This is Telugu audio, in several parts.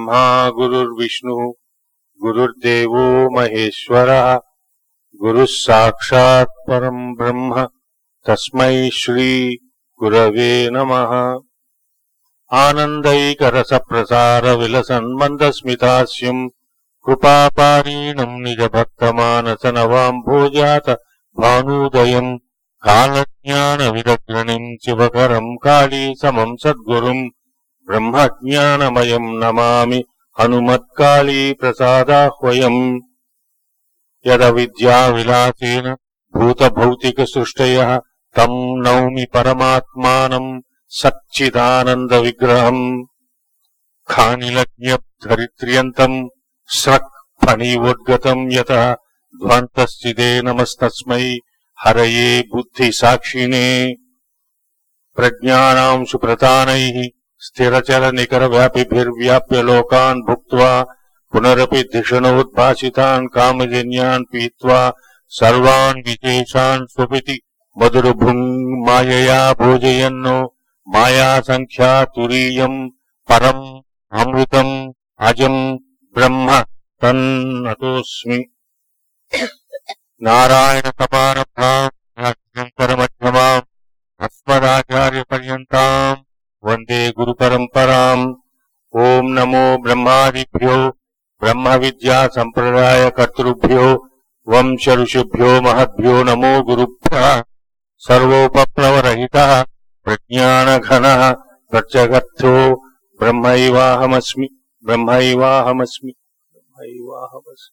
गुरुर्ब्रह्मा गुरुर्विष्णुः गुरुर्देवो महेश्वरः गुरुः साक्षात् परम् ब्रह्म तस्मै श्री गुरवे नमः आनन्दैकरसप्रसारविलसन्मन्दस्मितास्यम् कृपापारीणम् निजभक्तमानसनवाम्भोजात भानूदयम् कालज्ञानविदग्रणिम् शिवकरम् काली समम् सद्गुरुम् ब्रह्मज्ञानमयम् नमामि हनुमत्काली प्रसादाह्वयम् यदविद्याविलासेन भूतभौतिकसृष्टयः तम् नौमि परमात्मानम् सच्चिदानन्दविग्रहम् खानिलज्ञधरित्र्यन्तम् स्रक् फणीवोद्गतम् यतः ध्वान्तश्चिदे नमस्तस्मै हरये बुद्धिसाक्षिणे प्रज्ञानाम् सुप्रतानैः स्थिरचलनिकरव्यापिभिर्व्याप्य लोकान् भुक्त्वा पुनरपि धिषणोद्भासितान् कामजन्यान् पीत्वा सर्वान् विशेषान् स्वपिति मधुरभुङ् मायया भोजयन्नो मायासङ्ख्या तुरीयम् परम् अमृतम् अजम् ब्रह्म तन्नतोऽस्मि नारायणकपारभ्राम् अस्मदाचार्यपर्यन्ताम् वन्दे गुरुपरम्पराम् ॐ नमो ब्रह्मादिभ्यो ब्रह्मविद्यासम्प्रदायकर्तृभ्यो वंश ऋषिभ्यो महद्भ्यो नमो गुरुभ्यः सर्वोपप्लवरहितः प्रज्ञानघनः प्रत्यगर्थो ब्रह्मैवाहमस्मि ब्रह्मैवाहमस्मि ब्रह्मैवाहमस्मि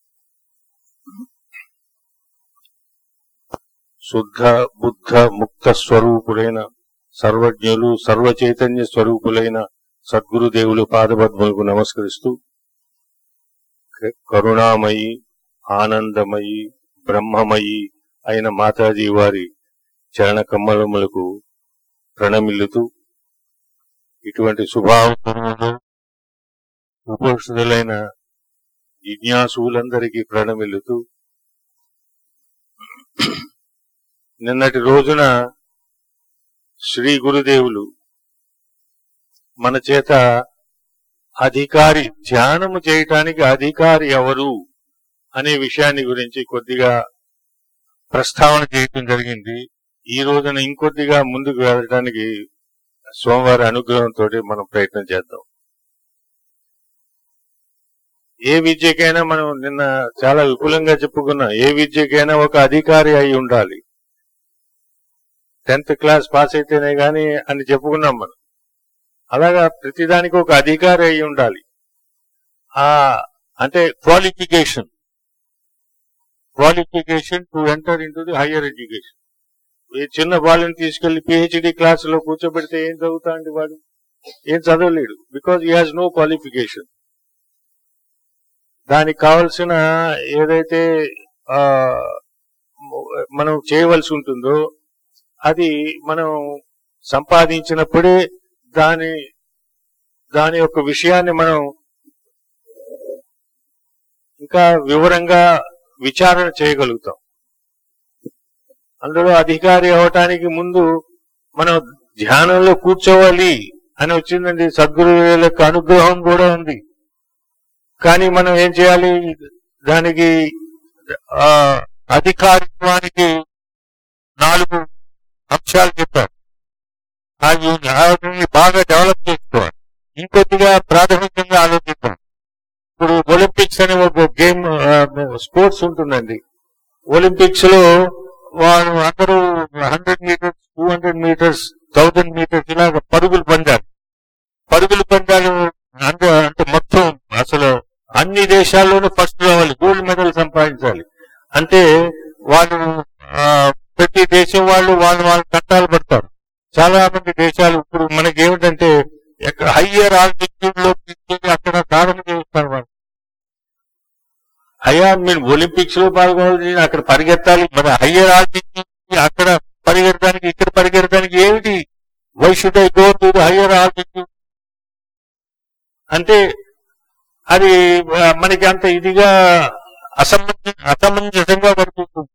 శుద్ధ బుద్ధ ముక్త స్వరూపులైన సర్వజ్ఞులు సర్వచైతన్య స్వరూపులైన సద్గురుదేవులు పాదపద్మలకు నమస్కరిస్తూ క- కరుణామయి ఆనందమయి బ్రహ్మమయి అయిన మాతాజీ వారి చరణ కమ్మలములకు ప్రణమిల్లుతూ ఇటువంటి శుభావతరణలో ఉపస్థితులైన జిజ్ఞాసులందరికీ ప్రణమిల్లుతూ నిన్నటి రోజున శ్రీ గురుదేవులు మన చేత అధికారి ధ్యానము చేయటానికి అధికారి ఎవరు అనే విషయాన్ని గురించి కొద్దిగా ప్రస్తావన చేయటం జరిగింది ఈ రోజున ఇంకొద్దిగా ముందుకు వెళ్ళడానికి సోమవారి అనుగ్రహంతో మనం ప్రయత్నం చేద్దాం ఏ విద్యకైనా మనం నిన్న చాలా విపులంగా చెప్పుకున్నాం ఏ విద్యకైనా ఒక అధికారి అయి ఉండాలి టెన్త్ క్లాస్ పాస్ అయితేనే గాని అని చెప్పుకున్నాం మనం అలాగా ప్రతిదానికి ఒక అధికారి అయి ఉండాలి ఆ అంటే qualification qualification to enter in the higher education ఈ చిన్న వాళ్ళని తీసుకెళ్లి పిహెచ్డి క్లాసులో కూర్చోబెడితే ఏం చదువుతా అండి వాడు ఏం చదవలేడు because he has no qualification దానికి కావలసిన ఏదైతే ఆ, మనం చేయవలసి ఉంటుందో అది మనం సంపాదించినప్పుడే దాని దాని యొక్క విషయాన్ని మనం ఇంకా వివరంగా విచారణ చేయగలుగుతాం అందులో అధికారి అవటానికి ముందు మనం ధ్యానంలో కూర్చోవాలి అని వచ్చిందండి సద్గురు యొక్క అనుగ్రహం కూడా ఉంది కానీ మనం ఏం చేయాలి దానికి ఆ అధికారిత్వానికి నాలుగు అంశాలు చెప్పారు అది వాటిని బాగా డెవలప్ చేసుకోవాలి ఇంకొద్దిగా ప్రాథమికంగా ఆలోచిద్దాం ఇప్పుడు ఒలింపిక్స్ అనే ఒక గేమ్ స్పోర్ట్స్ ఉంటుందండి ఒలింపిక్స్ లో వారు అందరూ hundred metres two hundred metres thousand metres ఇలాగ పరుగులు పొందారు పరుగులు పందాలు అంటే అంటే మొత్తం అసలు అన్ని దేశాల్లోనూ ఫస్ట్ రావాలి గోల్డ్ మెడల్ సంపాదించాలి అంటే వాళ్ళు ఆ, ప్రతి దేశం వాళ్ళు వాళ్ళు వాళ్ళ చట్టాలు పడతారు చాలా మంది దేశాలు ఇప్పుడు మనకి ఏమిటంటే హయ్యర్ ఆల్టిట్యూడ్ లో తీసుకెళ్ళి అక్కడ సాధన చేస్తారు వాళ్ళు అయ్యా మీరు ఒలింపిక్స్ లో పాల్గొనాలి అక్కడ పరిగెత్తాలి మరి హయ్యర్ ఆల్టిట్యూడ్ అక్కడ పరిగెత్తడానికి ఇక్కడ పరిగెత్తడానికి ఏమిటి why should I go to the higher altitude అంటే అది ఆ, మనకి అంత ఇదిగా అసమంజ అసమంజసంగా కనిపిస్తుంది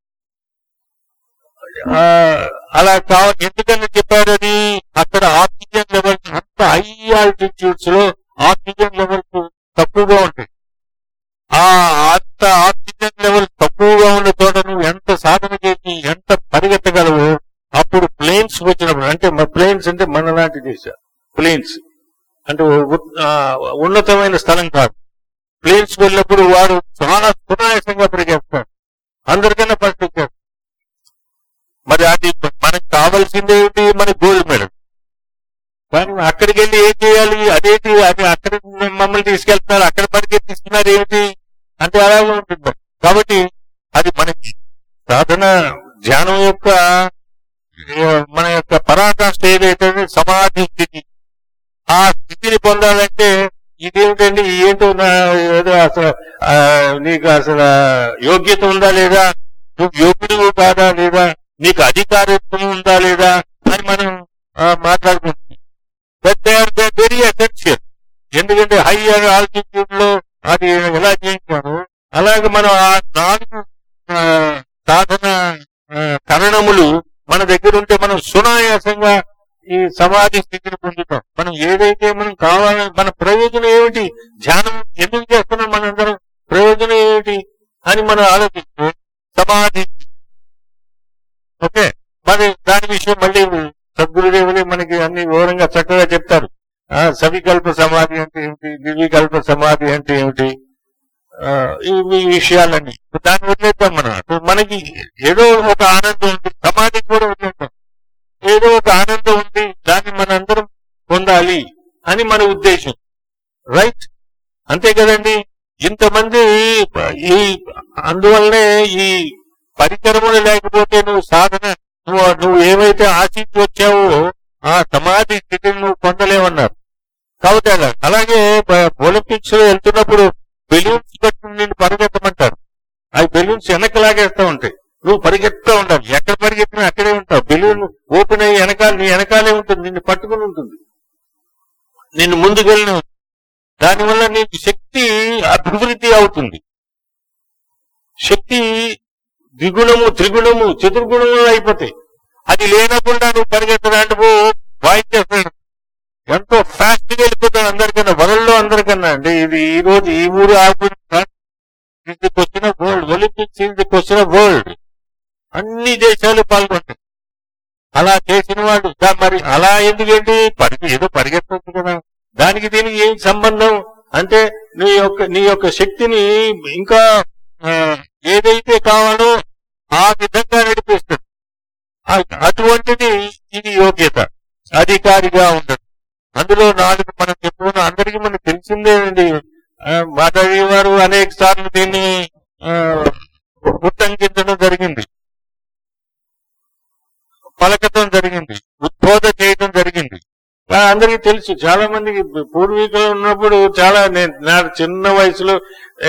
ఆ, అలా కావాలి ఎందుకని చెప్పారని అక్కడ ఆక్సిజన్ లెవెల్స్ అంత హై ఆల్టిట్యూడ్స్ లో ఆక్సిజన్ లెవెల్స్ తక్కువగా ఉంటాయి ఆ అంత ఆక్సిజన్ లెవెల్ తక్కువగా ఉన్న చోట నువ్వు ఎంత సాధన చేసి ఎంత పరిగెత్తగలవు అప్పుడు ప్లేన్స్ వచ్చినప్పుడు అంటే ప్లేన్స్ అంటే మన లాంటి దేశ ప్లేన్స్ అంటే ఉ- ఆ, ఉన్నతమైన స్థలం కాదు ప్లేన్స్ వెళ్ళినప్పుడు వాడు చాలా సునాయాసంగా పరిగెత్తాడు అందరికన్నా ఫస్ట్ వచ్చాడు మరి అది మనకు కావాల్సింది ఏమిటి మన గోల్డ్ మెడల్ కానీ అక్కడికి వెళ్ళి ఏం చేయాలి అదేంటి అది అక్కడ మమ్మల్ని తీసుకెళ్తున్నారు అక్కడ పరిగెత్తిస్తున్నారు ఏమిటి అంటే అలాగే ఉంటుంది కాబట్టి అది మనకి సాధన ధ్యానం యొక్క ఏ, మన యొక్క పరాకాష్ఠ ఏదైతే సమాధి స్థితి ఆ స్థితిని పొందాలంటే ఇదేమిటండి ఏంటో నా ఏదో అసలు ఆ, నీకు అసలు యోగ్యత ఉందా లేదా నువ్వు యోగ్యుడు కాదా లేదా నీకు అధికారత్వం ఉందా లేదా అని మనం ఆ, మాట్లాడుకుంటున్నాం వెరీ ఎసెన్షియల్ ఎందుకంటే హైయర్ ఆల్టిట్యూడ్ లో అది ఎలా చేయించారు అలాగే మనం ఆ నాలుగు ఆ, సాధన ఆ, కరణములు మన దగ్గర ఉంటే మనం సునాయాసంగా ఈ సమాధి స్థితిని పొందుతాం మనం ఏదైతే మనం కావాలని మన ప్రయోజనం ఏమిటి ధ్యానం ఎందుకు చేస్తున్నాం మనందరం ప్రయోజనం ఏమిటి అని మనం ఆలోచిస్తే సమాధి ఓకే మరి దాని విషయం మళ్ళీ సద్గురుదేవులే మనకి అన్ని వివరంగా చక్కగా చెప్తారు ఆ సవికల్ప సమాధి అంటే ఏమిటి నిర్వికల్ప సమాధి అంటే ఏమిటి ఆ, ఇవి విషయాలన్నీ దాన్ని వదిలేద్దాం మనం అటు మనకి ఏదో ఒక ఆనందం ఉంది సమాధికి కూడా వదిలేద్దాం ఏదో ఒక ఆనందం ఉంది దాన్ని మనందరం పొందాలి అని మన ఉద్దేశం రైట్ అంతే కదండి ఇంతమంది ఈ అందువల్లనే ఈ పరికరములు లేకపోతే నువ్వు సాధన నువ్వు నువ్వు ఏమైతే ఆశించి వచ్చావో ఆ సమాధి స్థితిని నువ్వు పొందలేవన్నారు కాబట్టి అలా అలాగే ఒలింపిక్స్ లో వెళ్తున్నప్పుడు బెలూన్స్ పట్టుకుని నేను పరిగెత్తమంటారు అవి బెలూన్స్ వెనక్కి లాగేస్తా ఉంటాయి నువ్వు పరిగెత్తా ఉండాలి ఎక్కడ పరిగెత్తినా అక్కడే ఉంటావు బెలూన్ ఓపెన్ అయ్యి వెనకాల నీ వెనకాలే ఉంటుంది నిన్ను పట్టుకుని ఉంటుంది నిన్ను ముందుకెళ్ళిన దానివల్ల నీకు శక్తి అభివృద్ధి అవుతుంది శక్తి ద్విగుణము త్రిగుణము చతుర్గుణము అయిపోతాయి అది లేనకుండా నువ్వు పరిగెత్తడానికి వాయించేస్తాడు ఎంతో ఫాస్ట్ గా వెళ్ళిపోతాడు అందరికన్నా వరల్డ్ లో అందరికన్నా అండి ఇది ఈ రోజు ఈ ఊరు ఆ ఊరు is the question of world Olympics is the question of world అన్ని దేశాలు పాల్గొంటాయి అలా చేసిన వాడు దా- మరి అలా ఎందుకంటే పరిగె ఏదో పరిగెత్తచ్చు కదా దానికి దీనికి ఏం సంబంధం అంటే నీ యొక్క నీ యొక్క శక్తిని ఇంకా ఆ, ఏదైతే కావాలో ఆ విధంగా నడిపిస్తుంది ఆ- అటువంటిది ఇది యోగ్యత అధికారిగా ఉండదు అందులో నాలుగు మనం చెప్పుకున్న అందరికీ మనకు తెలిసిందేనండి ఆ, మాధవి వారు అనేక సార్లు దీన్ని ఆ, ఉట్టంకించడం జరిగింది పలకటం జరిగింది ఉద్బోధ చేయడం జరిగింది ఆ, అందరికీ తెలుసు చాలా మందికి పూర్వీకులు ఉన్నప్పుడు చాలా నేను నా చిన్న వయసులో ఆ,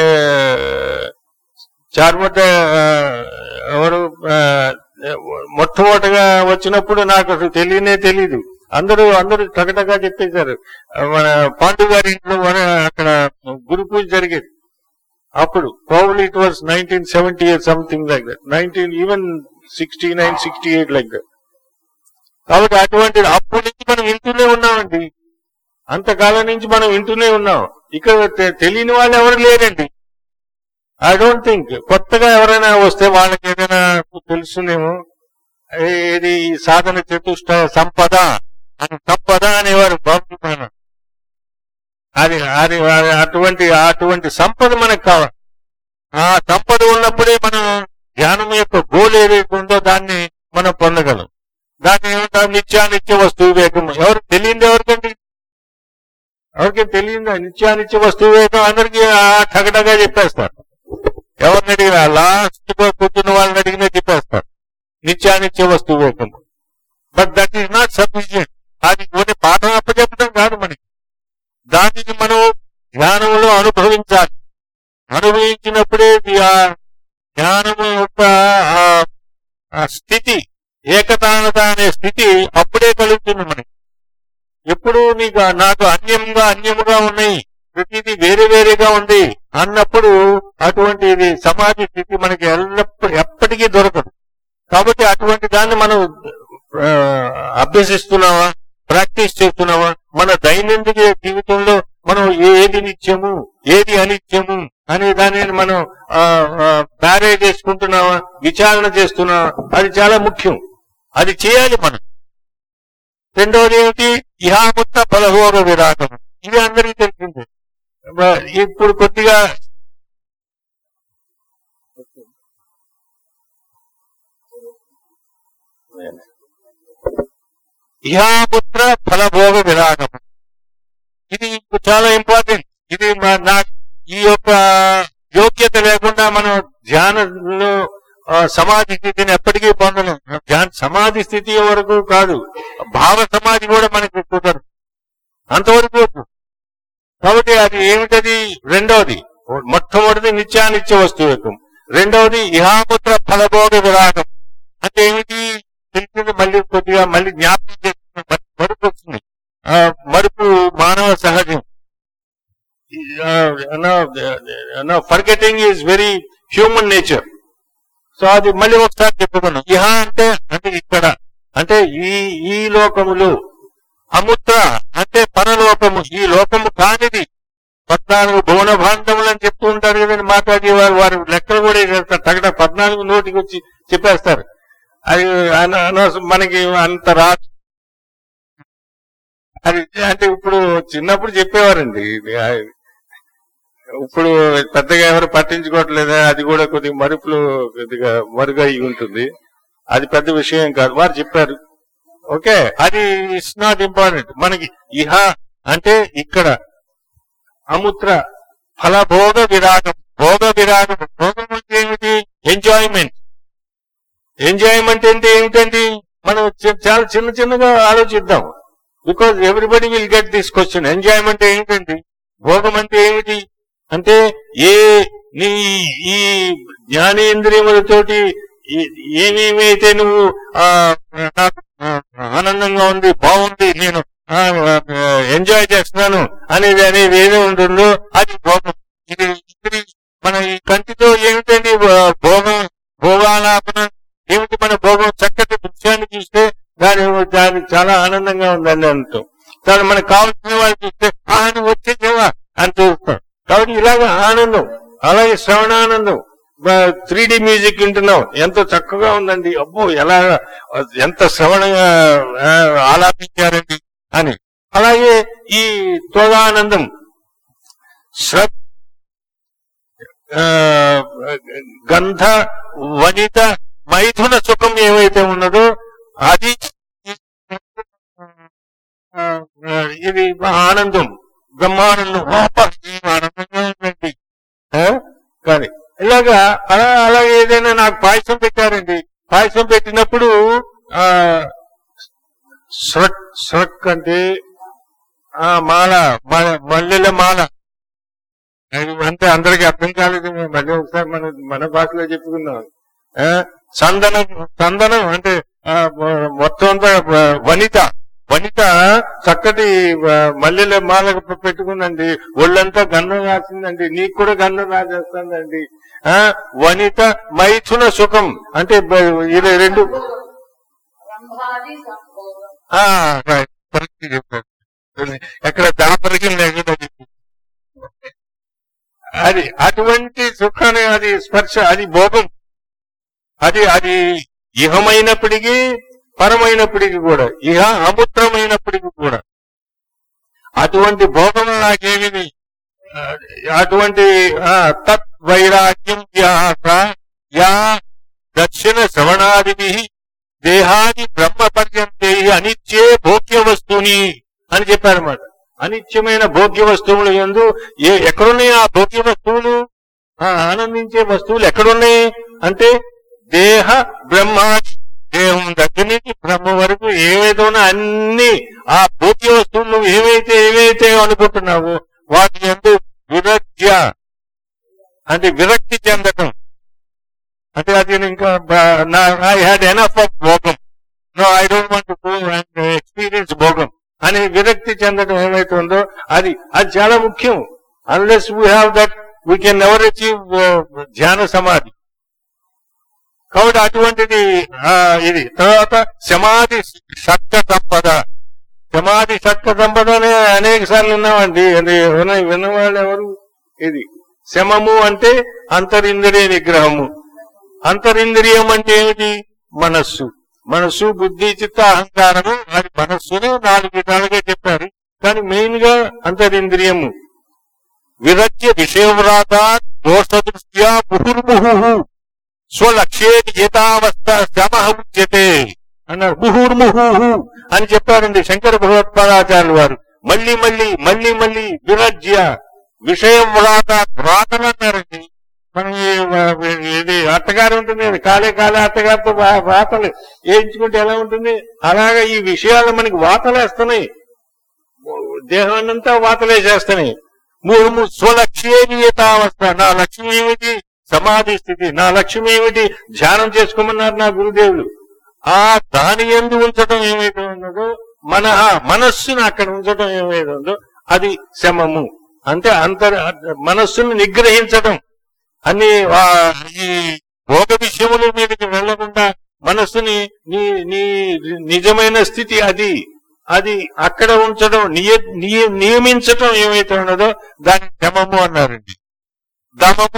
చార్మట ఆ, ఎవరు ఆ, మొట్టమొదటగా వచ్చినప్పుడు నాకు అసలు తెలియనే తెలీదు అందరూ అందరూ టకటగా చెప్పేశారు ఆ, మన పాండు గారి ఇంట్లో మన అక్కడ గురు పూజ జరిగేది అప్పుడు probably it was nineteen seventy eight something like that nineteen even sixty nine sixty eight like that కాబట్టి అటువంటి అప్పటి నుంచి మనం వింటూనే ఉన్నామండి అంతకాలం నుంచి మనం వింటూనే ఉన్నాం ఇక్కడ తె- తెలియని వాళ్ళు ఎవరు లేరండి ఐ డోంట్ థింక్ కొత్తగా ఎవరైనా వస్తే వాళ్ళకి ఏదైనా తెలుసునేమో ఏది ఈ సాధన చతుష్ట సంపద అని సంపద అనేవారు బాబు మన అది అది అది అటువంటి అటువంటి సంపద మనకు కావాలి ఆ సంపద ఉన్నప్పుడే మనం ధ్యానం యొక్క గోల్ ఏదైతే ఉందో దాన్ని మనం పొందగలం దాన్ని ఏమంటారు నిత్యానిత్య వస్తువు వేగం ఎవరు తెలియంది ఎవరికండి ఎవరికి తెలియదు నిత్యానిత్య వస్తువు వేగం అందరికీ ఆ ఠగడగా చెప్పేస్తారు ఎవరిని అడిగినా లాస్ట్ గా కూర్చున్న వాళ్ళని అడిగినా చెప్పేస్తారు నిత్యానిత్య వస్తువు వేగం but that is not sufficient అది కొన్ని పాఠం అప్పచెప్పడం కాదు మనకి దానిని మనం ధ్యానంలో అనుభవించాలి అనుభవించినప్పుడే ఇది ఆ జ్ఞానము యొక్క ఆ- ఆ స్థితి ఏకతానత అనే స్థితి అప్పుడే కలుగుతుంది మనకి ఎప్పుడు నీకు ఆ- నాకు అన్యంగా అన్యముగా ఉన్నాయి ప్రతిదీ వేరే వేరేగా ఉంది అన్నప్పుడు అటువంటి ఇది సమాధి స్థితి మనకి ఎల్లప్పుడు ఎప్పటికీ దొరకదు కాబట్టి అటువంటి దాన్ని మనం ఆ, అభ్యసిస్తున్నావా ప్రాక్టీస్ చేస్తున్నావా మన దైనందిక జీవితంలో మనం ఏది నిత్యము ఏది అనిత్యము అనే దానిని మనం బ్యారేజ్ చేసుకుంటున్నావా విచారణ చేస్తున్నావా అది చాలా ముఖ్యం అది చేయాలి మనం రెండవది ఏమిటి ఇహాముత్త ఫలభోగ విరాగం ఇది అందరికీ తెలిసింది బ- ఇప్పుడు కొద్దిగా ఇహాపుత్ర ఫలభోగ విరాగం ఇది చాలా ఇంపార్టెంట్ ఇది మా- నా ఈ యొక్క యోగ్యత లేకుండా మనం ధ్యానంలో ఆ, సమాధి స్థితిని ఎప్పటికీ పొందలేం ధ్యాన సమాధి స్థితి వరకు కాదు భావ సమాధి కూడా మనకి కుదరదు అంతవరకు వద్దు. కాబట్టి అది ఏమిటది రెండవది మొట్టమొదటిది నిత్యానిత్య వస్తువుకం రెండవది ఇహాపుత్ర ఫలభోగ విరాగం అంటే ఏమిటి తెలిసింది మళ్ళీ కొద్దిగా మళ్ళీ జ్ఞాపకం చేసుకుని మరు- మరుపు వస్తుంది ఆ, మరుపు మానవ సహజం forgetting is very human nature so అది మళ్ళీ ఒకసారి చెప్పుకున్నాం ఇహ అంటే అంటే ఇక్కడ అంటే ఈ ఈ లోకములు అముత్ర అంటే పరలోకము ఈ లోకము కానిది పద్నాలుగు భువన భాండములు అని చెప్తూ ఉంటారు కదండి మాతాజీ వారు వారు లెక్కలు కూడా వేసేస్తారు తగట పద్నాలుగు నోటికి వచ్చి చెప్పేస్తారు అది అన- అనవసరం మనకి అంత రాదు అది అంటే ఇప్పుడు చిన్నప్పుడు చెప్పేవారండి ఇది ఆ- ఇప్పుడు పెద్దగా ఎవరు పట్టించుకోవట్లేదా అది కూడా కొద్దిగా మరుపులు కొద్దిగా మరుగా అయి ఉంటుంది అది పెద్ద విషయం కాదు వారు చెప్పారు ఓకే అది ఇట్స్ నాట్ ఇంపార్టెంట్ మనకి ఇహ అంటే ఇక్కడ అముత్ర ఫలభోగ విరాగం భోగ విరాగం భోగం అంటే ఏమిటి ఎంజాయ్మెంట్ ఎంజాయ్మెంట్ అంటే ఏమిటండి మనం చి- చాలా చిన్న చిన్నగా ఆలోచిద్దాం because everybody will get this question enjoyment ఏంటండి భోగం అంటే ఏమిటి అంటే ఏ నీ ఈ జ్ఞానేంద్రియములతోటి ఈ- ఏమేమైతే నువ్వు ఆ, నాకు ఆ, ఆనందంగా ఉంది బాగుంది నేను ఎంజాయ్ చేస్తున్నాను అనేది అనేది ఏదో ఉంటుందో అది భోగం ఇది ఇది మన ఈ కంటితో ఏమిటండి భో- భోగం భోగాలాపన ఏమిటి మన భోగం చక్కటి దృశ్యాన్ని చూస్తే దాని దాని చాలా ఆనందంగా ఉందని అంటాం దాని మనకు కావాల్సిన వాళ్ళు చూస్తే ఆ నువ్వు వచ్చేసేవా అని చూస్తాం కాబట్టి ఇలాగ ఆనందం అలాగే శ్రవణానందం త్రీ డి మ్యూజిక్ వింటున్నాం ఎంతో చక్కగా ఉందండి అబ్బో ఎలా ఎంత శ్రవణంగా ఆ, ఆలాపించారండి అని అలాగే ఈ తోగానందం శ్ర ఆ, గంధ వనిత మైథున సుఖం ఏవైతే ఉన్నదో అది ఆ, ఇది ఆనందం బ్రహ్మానందం వాప, ఈ ఆనందంగా ఉందండి ఆ? కానీ ఇలాగా అలా అలాగే ఏదైనా నాకు పాయసం పెట్టారండి పాయసం పెట్టినప్పుడు ఆ స్రక్ స్రక్ అంటే ఆ మాల మ- మల్లెల మాల అది అంటే అందరికి అర్థం కాలేదు మళ్ళీ ఒకసారి మన మన భాషలో చెప్పుకుందాం ఆ, చందనం చందనం అంటే ఆ, మొ- మొత్తం అంతా ఆ, వనిత వనిత చక్కటి ఆ, మల్లెల మాల పెట్టుకుందండి ఒళ్ళంతా గంధం రాసిందండి నీకు కూడా గంధం రాసేస్తుందండి ఆ, వనిత మైథున సుఖం అంటే బ- ఇది రెండు బ్రహ్మాది సంభోగం ఆ, right. correct చెప్పారు ఎక్కడ దాపరికి లేకుండా చెప్పారు. అది అటువంటి సుఖాన్ని అది స్పర్శ అది భోగం అది అది ఇహమైనప్పటికీ పరమైనప్పటికీ కూడా ఇహ అముత్రమైనప్పటికీ కూడా అటువంటి భోగం నాకేమి ఆ, అటువంటి ఆ, తత్ వైరాగ్యం యాస యా దక్షిణ శ్రవణాదిభి దేహాది బ్రహ్మ పర్యంతే అనిత్యే భోగ్య వస్తువుని అని చెప్పారన్నమాట అనిత్యమైన భోగ్య వస్తువులు ఎందు ఏ ఎక్కడున్నాయి ఆ భోగ్య వస్తువులు ఆ ఆనందించే వస్తువులు ఎక్కడున్నాయి అంటే దేహ బ్రహ్మాది దేహం దగ్గర నుంచి బ్రహ్మ వరకు ఏవైతే ఉన్నా అన్ని ఆ భోగ్య వస్తువులు నువ్వు ఏవైతే ఏవైతే అనుకుంటున్నావో వాటి ఎందు విరక్త్య అంటే విరక్తి చెందటం అంటే అది నేను ఇంకా ఐ హ్యాడ్ ఎనఫ్ ఆఫ్ భోగం no I don't want go and experience భోగం అని విరక్తి చెందడం ఏమైతే ఉందో అది అది చాలా ముఖ్యం unless we have that we can never achieve ధ్యాన సమాధి కాబట్టి అటువంటిది ఆ, ఇది తర్వాత సమాధి శక్త సంపద సమాధి సత్య సంపద అనే అనేక సార్లు విన్నామండి అది విన్న విన్నవాళ్ళు ఎవరు ఇది శమము అంటే అంతరింద్రియ నిగ్రహము అంతరింద్రియం అంటే ఏమిటి మనస్సు మనస్సు బుద్ధి చిత్త అహంకారము అది మనస్సును నాలుగు విధాలుగా చెప్పారు కానీ మెయిన్ గా అంతరింద్రియము విరజ్య విషయవ్రాత దోష దృష్ట్యా ముహుర్ముహు స్వలక్ష్యే జితావస్థ శమ ఉచ్యతే అన్నారు ముహుర్ముహు అని చెప్పారండి శంకర భగవత్పాదాచార్యులు వారు మళ్ళీ మళ్ళీ మళ్ళీ మళ్ళీ విరజ్య విషయం వ్రాత వ్రాతలు అన్నారండి మనం ఈ- ఇది అత్తగారు ఉంటుంది కదా, కాలే కాలే అత్తగారితో వా- వాతలు వేయించుకుంటే ఎలా ఉంటుంది అలాగా ఈ విషయాలు మనకి వాతలేస్తున్నాయి దేహాన్ని అంతా వాతలేసేస్తున్నాయి మూడు మూడు స్వలక్ష్యేనియతావస్థ నా లక్ష్యం ఏమిటి సమాధి స్థితి నా లక్ష్యం ఏమిటి ధ్యానం చేసుకోమన్నారు నా గురుదేవులు ఆ దాని ఎందు ఉంచడం ఏమైతే ఉన్నదో మన మనస్సును అక్కడ ఉంచడం ఏమైతే ఉందో అది శమము అంటే అంతర్ మనస్సును నిగ్రహించడం అన్ని ఆ, ఈ భోగ విషయముల మీదకి వెళ్లకుండా మనస్సుని నీ నీ నిజమైన స్థితి అది అది అక్కడ ఉంచడం నియ నియ- నియమించటం ఏమైతే ఉన్నదో దాన్ని దమము అన్నారండి దమము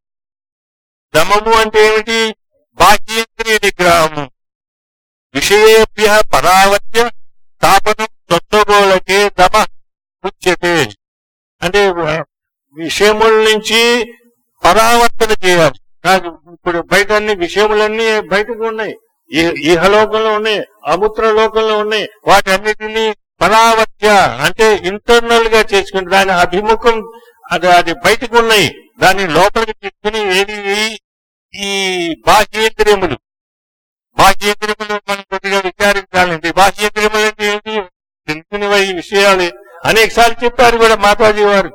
దమము అంటే ఏమిటి బాహ్యేంద్రియ నిగ్రహము విషయేభ్య పరావత్య స్థాపనం తత్వగోళకే దమ ఉచ్యతే అంటే ఆ, విషయముల నుంచి పరావర్తన చేయాలి నాకు ఇప్పుడు బయట అన్ని విషయములన్నీ బయటకు ఉన్నాయి ఈ- ఇహలోకంలో ఉన్నాయి అముత్ర లోకంలో ఉన్నాయి వాటి అన్నిటినీ పరావర్త్య అంటే ఇంటర్నల్ గా చేసుకుని దాని అభిముఖం అది అది బయటకు ఉన్నాయి దాన్ని లోపలికి తీసుకుని ఏది ఈ బాహ్యేంద్రియములు బాహ్యేంద్రియములు మనం కొద్దిగా విచారించాలండి బాహ్యేంద్రియములు అంటే ఏంటి తెలుసుకునేవా ఈ విషయాలు అనేక సార్లు చెప్పారు కూడా మాతాజీ వారు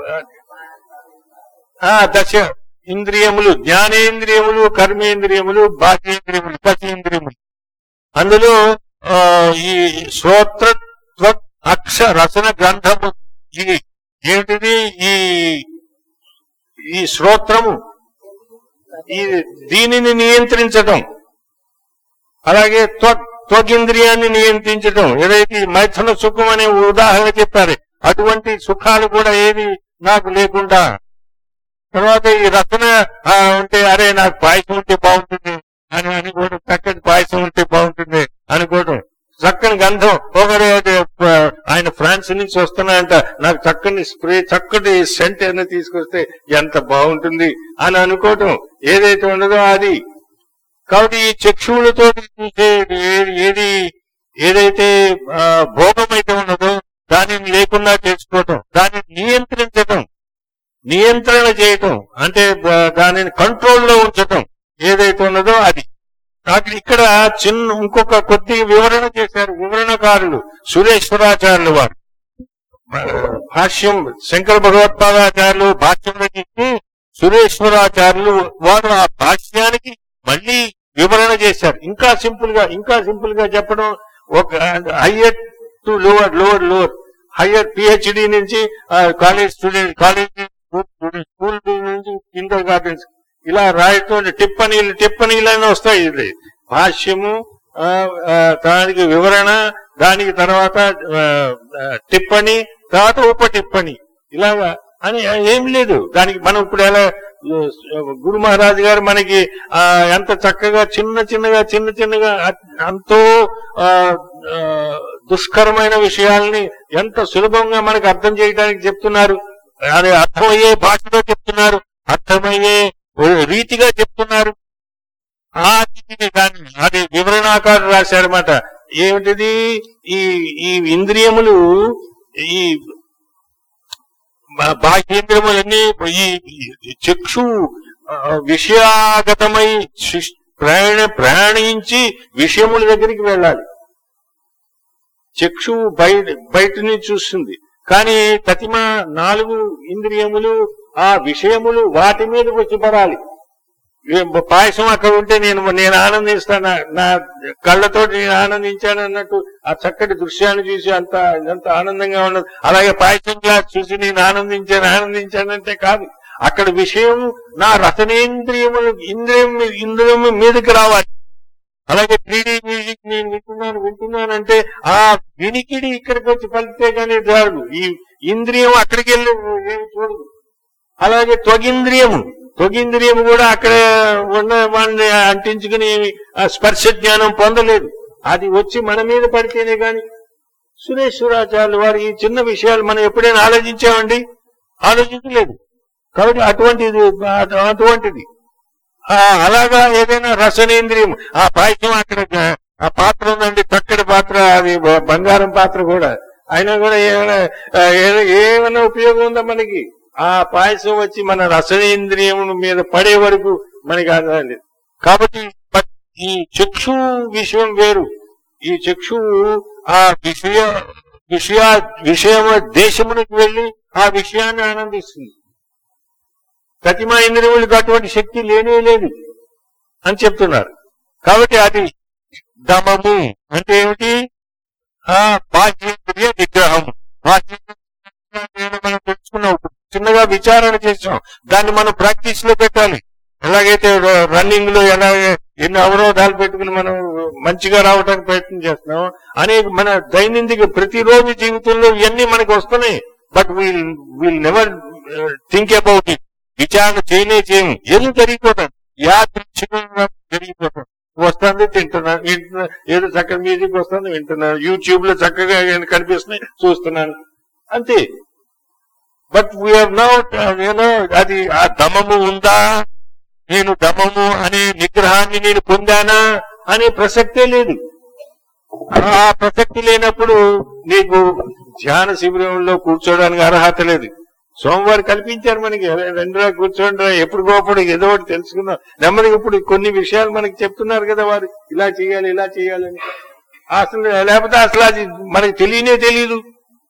ఆ దశ ఇంద్రియములు జ్ఞానేంద్రియములు కర్మేంద్రియములు బాహ్యేంద్రియములు దశేంద్రియములు అందులో ఆ, ఈ శ్రోత్ర త్వక్, అక్ష రసన గ్రంథము ఇది ఏమిటిది ఈ ఈ శ్రోత్రము ఈ దీనిని నియంత్రించటం అలాగే త్వక్ త్వగింద్రియాన్ని నియంత్రించటం ఏదైతే ఈ మైథున సుఖం అనే ఉదాహరణ చెప్పారు అటువంటి సుఖాలు కూడా ఏది నాకు లేకుండా తర్వాత ఈ రచన ఆ, ఉంటే అరే నాకు పాయసం ఉంటే బాగుంటుంది అని అనుకోవడం చక్కటి పాయసం ఉంటే బాగుంటుంది అనుకోవడం చక్కని గంధం ఒకరు ఆ, ఆయన ఫ్రాన్స్ నుంచి వస్తున్నాయంట నాకు చక్కని స్ప్రే చక్కటి సెంట్ అయినా తీసుకొస్తే ఎంత బాగుంటుంది అని అనుకోవటం ఏదైతే ఉన్నదో అది కాబట్టి ఈ చక్షువులతో చూసే ఏ- ఏది ఏదైతే ఆ, భోగమైతే ఉన్నదో దానిని లేకుండా చేసుకోవటం దానిని నియంత్రించటం నియంత్రణ చేయటం అంటే ద- దానిని కంట్రోల్లో ఉంచటం ఏదైతే ఉన్నదో అది నాకు ఇక్కడ చిన్న ఇంకొక కొద్ది వివరణ చేశారు వివరణకారులు సురేశ్వరాచార్యులు వారు ఆ, భాష్యం శంకర భగవత్పాదాచార్యులు భాష్యం రచించి సురేశ్వరాచార్యులు వారు ఆ భాష్యానికి మళ్ళీ వివరణ చేశారు ఇంకా సింపుల్ గా ఇంకా సింపుల్ గా చెప్పడం ఒక higher to lower lower lower higher PhD నుంచి కాలేజ్ స్టూడెంట్ కాలేజ్ స్కూల్ నుంచి ఇంటర్ గార్డెన్స్ ఇలా రాయటం టిప్పనీలు టిప్పనీలు అని వస్తాయి ఇది భాష్యము ఆ, ఆ, దానికి వివరణ దానికి తర్వాత ఆ, ఆ, టిప్పణి తర్వాత ఉప టిప్పణి ఇలాగా అని ఏం లేదు దానికి మనం ఇప్పుడు ఎలా ఆ, గురు మహారాజు గారు మనకి ఆ ఎంత చక్కగా చిన్న చిన్నగా చిన్న చిన్నగా అ- ఎంతో ఆ, ఆ, దుష్కరమైన విషయాల్ని ఎంత సులభంగా మనకు అర్థం చేయడానికి చెప్తున్నారు అది అర్థమయ్యే భాషలో చెప్తున్నారు అర్థమయ్యే రీతిగా చెప్తున్నారు ఆ రీతిని దాన్ని అది వివరణాకారు రాశారన్నమాట ఏమిటిది ఈ ఈ ఇంద్రియములు ఈ బా- బాహ్యేంద్రియములన్నీ ఈ ఈ చక్షు ఆ, విషయాగతమై శిష్- ప్రయాణ ప్రయాణించి విషయముల దగ్గరికి వెళ్ళాలి చక్షు బయట బయట నుంచి చూస్తుంది కానీ ప్రతిమ నాలుగు ఇంద్రియములు ఆ విషయములు వాటి మీదకి వచ్చి పడాలి ఏ పాయసం అక్కడ ఉంటే నేను నేను ఆనందిస్తాను నా- నా కళ్ళతో నేను ఆనందించాను అన్నట్టు ఆ చక్కటి దృశ్యాన్ని చూసి అంత ఎంత ఆనందంగా ఉన్నది అలాగే పాయసం గ్లాస్ చూసి నేను ఆనందించాను ఆనందించానంటే కాదు అక్కడ విషయం నా రసనేంద్రియములు ఇంద్రియం మీ- ఇంద్రియం మీదకి రావాలి అలాగే త్రీడీ మ్యూజిక్ నేను వింటున్నాను వింటున్నాను అంటే ఆ వినికిడి ఇక్కడికి వచ్చి పలితే కానీ రాదు ఈ ఇంద్రియం అక్కడికి వెళ్ళి ఏమి చూడదు అలాగే త్వగింద్రియము త్వగింద్రియము కూడా అక్కడ ఉన్న వాడిని అంటించుకుని ఆ స్పర్శ జ్ఞానం పొందలేదు అది వచ్చి మన మీద పడితేనే గాని సురేశ్వరాచార్యులు వారు ఈ చిన్న విషయాలు మనం ఎప్పుడైనా ఆలోచించామండి ఆలోచించలేదు కాబట్టి అటువంటిది అటు- అటువంటిది ఆ, అలాగా ఏదైనా రసనేంద్రియం ఆ పాయసం అక్కడ గ- ఆ పాత్ర ఉందండి చక్కటి పాత్ర అది బ- బంగారం పాత్ర కూడా అయినా కూడా ఏమైనా ఆ, ఏ- ఏమైనా ఉపయోగం ఉందా మనకి ఆ పాయసం వచ్చి మన రసనేంద్రియం మీద పడే వరకు మనకి అర్థం కాబట్టి ప- ఈ చక్షు విషయం వేరు ఈ చక్షు ఆ విషయ విషయ విషయం దేశమునికి వెళ్ళి ఆ విషయాన్ని ఆనందిస్తుంది ప్రతిమా ఇంద్రియములకు అటువంటి శక్తి లేనే లేదు అని చెప్తున్నారు కాబట్టి అది దమము అంటే ఏమిటి ఆ బాహ్యేంద్రియ నిగ్రహం బాహ్యేంద్రియ మనం తెలుసుకున్నాం చిన్నగా విచారణ చేసాం దాన్ని మనం ప్రాక్టీస్ లో పెట్టాలి ఎలాగైతే రన్నింగ్ లో ఎలా ఎన్ని అవరోధాలు పెట్టుకుని మనం మంచిగా రావడానికి ప్రయత్నం చేస్తున్నాం అనేక మన దైనందిక ప్రతిరోజు జీవితంలో ఇవన్నీ మనకు వస్తున్నాయి but we'll we'll never think about it విచారణ చేయనే చేయము ఏదో జరిగిపోతాం యాదృచ్ఛికంగా జరిగిపోతాం వస్తుంది తింటున్నాను వింటున్నా ఏదో చక్కగా మ్యూజిక్ వస్తుంది వింటున్నాను యూట్యూబ్ లో చక్కగా ఏమైనా కనిపిస్తున్నాయి చూస్తున్నాను అంతే బట్ వీఆర్ నౌట్ యూనో అది ఆ దమము ఉందా నేను దమము అనే నిగ్రహాన్ని నేను పొందానా అనే ప్రసక్తే లేదు ఆ ప్రసక్తి లేనప్పుడు నీకు ధ్యాన శిబిరంలో కూర్చోడానికి అర్హత లేదు సోమవారం కల్పించారు మనకి రెండురా కూర్చోండి ఎప్పుడు గోపడు ఏదో ఒకటి తెలుసుకుందాం నెమ్మదిగా ఇప్పుడు కొన్ని విషయాలు మనకి చెప్తున్నారు కదా వారు ఇలా చేయాలి ఇలా చేయాలని అసలు లేకపోతే అసలు అది మనకి తెలియనే తెలియదు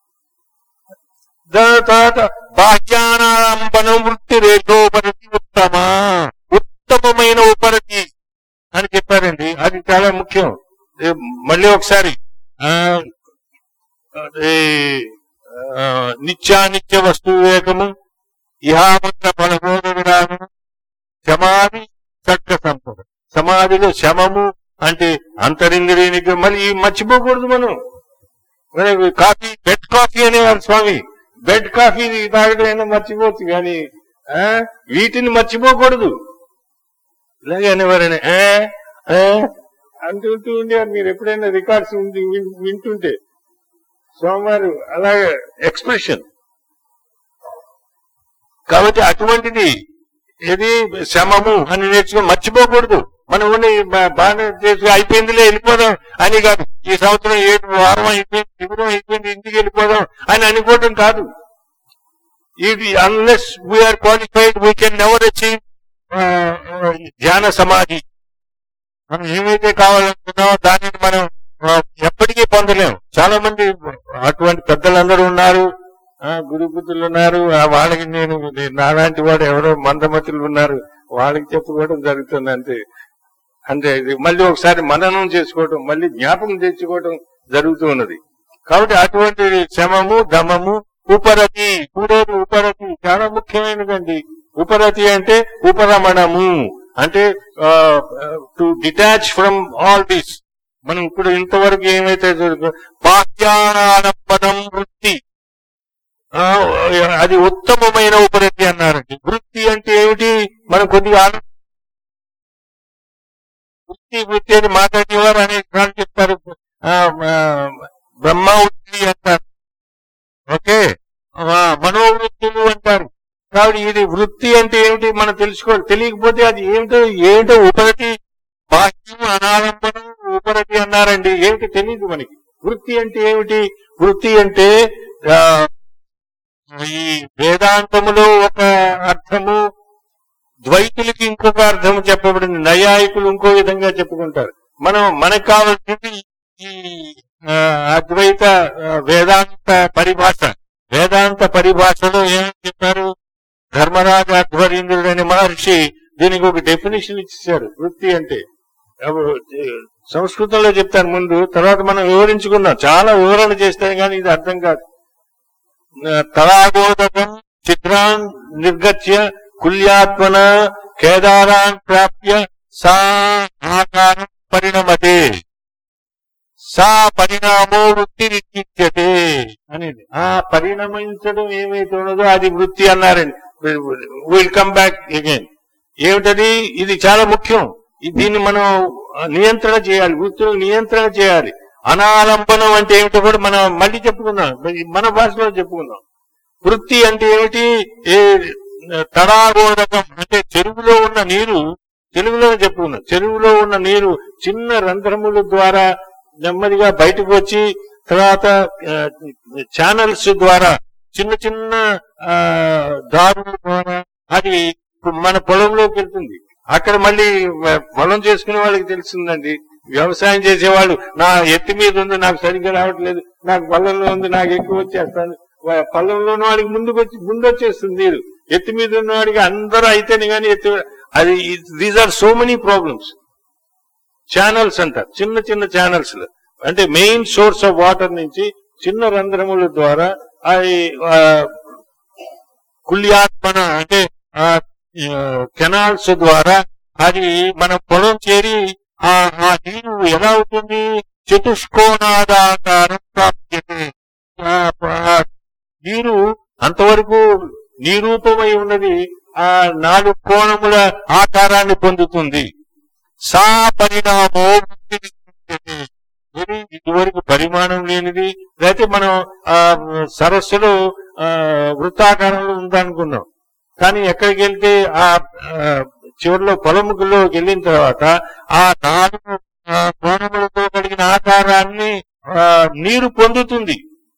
దాని తర్వాత బాహ్యానాలంబనం వృత్తి రేఖోపరతి ఉత్తమ ఉత్తమమైన ఉపరతి అని చెప్పారండి అది చాలా ముఖ్యం ఏ, మళ్ళీ ఒకసారి ఆ, అదే, ఆ, నిత్యానిత్య వస్తు వివేకము ఇహామంత్ర ఫలబోధ విరామము సమాధి చక్క సంపద సమాధిలో శమము అంటే అంతరింద్రియానికి మళ్ళీ ఇవి మర్చిపోకూడదు మనం మరి కాఫీ బెడ్ కాఫీ అనేవారు స్వామి బెడ్ కాఫీ తాగడం మర్చిపోవచ్చు కానీ ఆ, వీటిని మర్చిపోకూడదు ఇలాగే అనేవారని ఏ ఏ అంటుంటూ ఉండేవారు మీరు ఎప్పుడైనా రికార్డ్స్ ఉండి విన్- వింటుంటే సోమవారం అలాగే ఎక్స్ప్రెషన్ కాబట్టి అటువంటిది ఏది శమము అని నేర్చుకుని మర్చిపోకూడదు మనం ఉండి బా- బాగానే చేసి అయిపోయిందిలే వెళ్ళిపోదాం అని కాదు ఈ సంవత్సరం ఏడు వారం అయిపోయింది శిబిరం అయిపోయింది ఇంటికి వెళ్ళిపోదాం అని అనుకోవటం కాదు ఇది unless we are qualified we can never achieve ధ్యాన సమాధి మనం ఏమైతే కావాలనుకున్నామో దానిని మనం ఆ, ఎప్పటికీ పొందలేం చాలా మంది అటువంటి పెద్దలందరూ ఉన్నారు ఆ, గురుపుతులు ఉన్నారు ఆ, వాళ్ళకి నేను నేను నాలాంటి వాడు ఎవరో మందమతులు ఉన్నారు వాళ్ళకి చెప్పుకోవడం జరుగుతుంది అంతే అంతే ఇది మళ్ళీ ఒకసారి మననం చేసుకోవటం మళ్ళీ జ్ఞాపకం తెచ్చుకోవటం జరుగుతూ ఉన్నది కాబట్టి అటువంటి శమము దమము ఉపరతి కూడేరు ఉపరతి చాలా ముఖ్యమైనదండి ఉపరతి అంటే ఉపరమణము అంటే to detach from all this మనం ఇప్పుడు ఇంతవరకు ఏమైతే జరుగుతుందో, బాహ్యానంబనం వృత్తి ఆ, అది ఉత్తమమైన ఉపరతి అన్నారండి వృత్తి అంటే ఏమిటి మనం కొద్దిగా ఆలో- వృత్తి వృత్తి అని మాట్లాడేవారు అనేక సార్లు చెప్తారు ఆ, ఆ, బ్రహ్మ వృత్తి అంటారు ఓకే ఆ, మనోవృత్తులు అంటారు కాబట్టి ఇది వృత్తి అంటే ఏమిటి మనం తెలుసుకోవాలి తెలియకపోతే అది ఏమిటో ఏమిటో ఉపరతి బాహ్యం అనాలంబనం ఉపరతి అన్నారండి ఏమిటి తెలియదు మనకి వృత్తి అంటే ఏమిటి వృత్తి అంటే ఆ, ఈ వేదాంతములో ఒక అర్థము ద్వైతులకి ఇంకొక అర్థం చెప్పబడింది నైయాయికులు ఇంకో విధంగా చెప్పుకుంటారు మనం మనకు కావాల్సింది ఈ ఆ, అద్వైత ఆ, వేదాంత పరిభాష వేదాంత పరిభాషలో ఏమని చెప్పారు ధర్మరాజ అధ్వర్యేంద్రుడు అనే మహర్షి దీనికి ఒక డెఫినేషన్ ఇచ్చేశారు వృత్తి అంటే అప్పుడు, ఏ, సంస్కృతంలో చెప్తాను ముందు తర్వాత మనం వివరించుకుందాం చాలా వివరణ చేస్తే గానీ ఇది అర్థం కాదు తలాగోదకం చిత్రాన్ నిర్గత్య కుల్యాత్మన కేదారాన్ ప్రాప్య సా ఆకారం పరిణమతే సా పరిణామో వృత్తి నిత్యతే అనేది ఆ పరిణమించడం ఏమైతే ఉన్నదో అది వృత్తి అన్నారండి విల్ కమ్ బ్యాక్ అగైన్ ఏమిటది ఇది చాలా ముఖ్యం ఇది- దీన్ని మనం ఆ, నియంత్రణ చేయాలి వృత్తులు నియంత్రణ చేయాలి అనాలంబనం అంటే ఏమిటో కూడా మనం మళ్ళీ చెప్పుకుందాం మన భాషలో చెప్పుకుందాం వృత్తి అంటే ఏమిటి ఏ తడాగోదకం అంటే చెరువులో ఉన్న నీరు తెలుగులో చెప్పుకున్నాం చెరువులో ఉన్న నీరు చిన్న రంధ్రముల ద్వారా నెమ్మదిగా బయటకు వచ్చి తర్వాత ఛానల్స్ ద్వారా చిన్న చిన్న ఆ, దారుల ద్వారా అది మన పొలంలోకి వెళ్తుంది అక్కడ మళ్ళీ వ- పొలం చేసుకునే వాళ్ళకి తెలుస్తుందండి వ్యవసాయం చేసేవాళ్ళు నా ఎత్తి మీద ఉంది నాకు సరిగ్గా రావట్లేదు నాకు పొలంలో ఉంది నాకు ఎక్కువ వచ్చేస్తాను వా- పొలంలో ఉన్న వాడికి ముందుకు వచ్చి ముందు వచ్చేస్తుంది నీరు ఎత్తి మీద ఉన్న వాడికి అందరూ అయితేనే కానీ ఎత్తి అది these are so many problems channels అంటారు చిన్న చిన్న ఛానల్స్ అంటే మెయిన్ సోర్స్ ఆఫ్ వాటర్ నుంచి చిన్న రంధ్రముల ద్వారా అది ఆ, కుల్యాత్మన అంటే కెనాల్స్ ద్వారా అది మన పొలం చేరి ఆ ఆ నీరు ఎలా అవుతుంది చతుష్కోణాదాకారం ప్రాప్యతే ఆ, ఆ, నీరు అంతవరకు నిరూపమై ఉన్నది ఆ నాలుగు కోణముల ఆకారాన్ని పొందుతుంది సా పరిణామో వృత్తి నిత్యతే. ఇది ఇదివరకు పరిమాణం లేనిది లేకపోతే మనం ఆ సరస్సులో ఆ, వృత్తాకారంలో ఉందనుకున్నాం కానీ ఎక్కడికి వెళ్తే ఆ ఆ, చివరిలో పొలముకులోకి వెళ్ళిన తర్వాత ఆ నాలుగు ఆ, కోణములతో కలిగిన ఆకారాన్ని ఆ, నీరు పొందుతుంది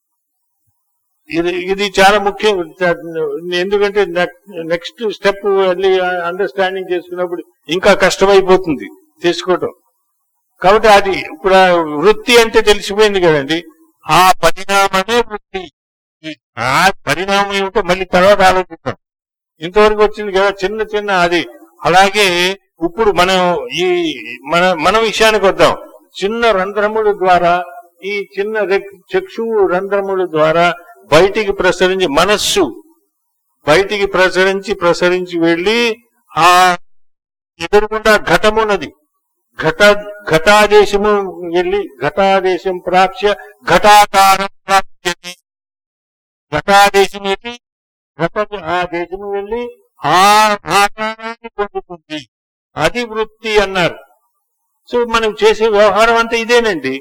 ఇది ఇది చాలా ముఖ్యం ఎందుకంటే నెక్స్ట్ స్టెప్ వెళ్ళి అండర్స్టాండింగ్ చేసుకున్నప్పుడు ఇంకా కష్టమైపోతుంది తీసుకోవటం కాబట్టి అది ఇప్పుడు ఆ వృత్తి అంటే తెలిసిపోయింది కదండి ఆ పరిణామమే వృత్తి ఈ- ఆ పరిణామం ఏమిటో మళ్ళీ తర్వాత ఆలోచిస్తాం ఇంతవరకు వచ్చింది కదా చిన్న చిన్న అది అలాగే ఇప్పుడు మనం ఈ మన మన విషయానికి వద్దాం చిన్న రంధ్రముల ద్వారా ఈ చిన్న రెక్- చక్షువు రంధ్రముల ద్వారా బయటికి ప్రసరించి మనస్సు బయటికి ప్రసరించి ప్రసరించి వెళ్ళి ఆ ఎదురుకుండా ఘటమున్నది ఘట ఘటాదేశము వెళ్ళి ఘటాదేశం ప్రాప్య ఘటాకారం ప్రాప్యతి ఘటాదేశం వెళ్ళి ఘట ఆ దేశము వెళ్ళి ఆ ఆకారాన్ని పొందుతుంది అది వృత్తి అన్నారు సో మనం చేసే వ్యవహారం అంతా ఇదేనండి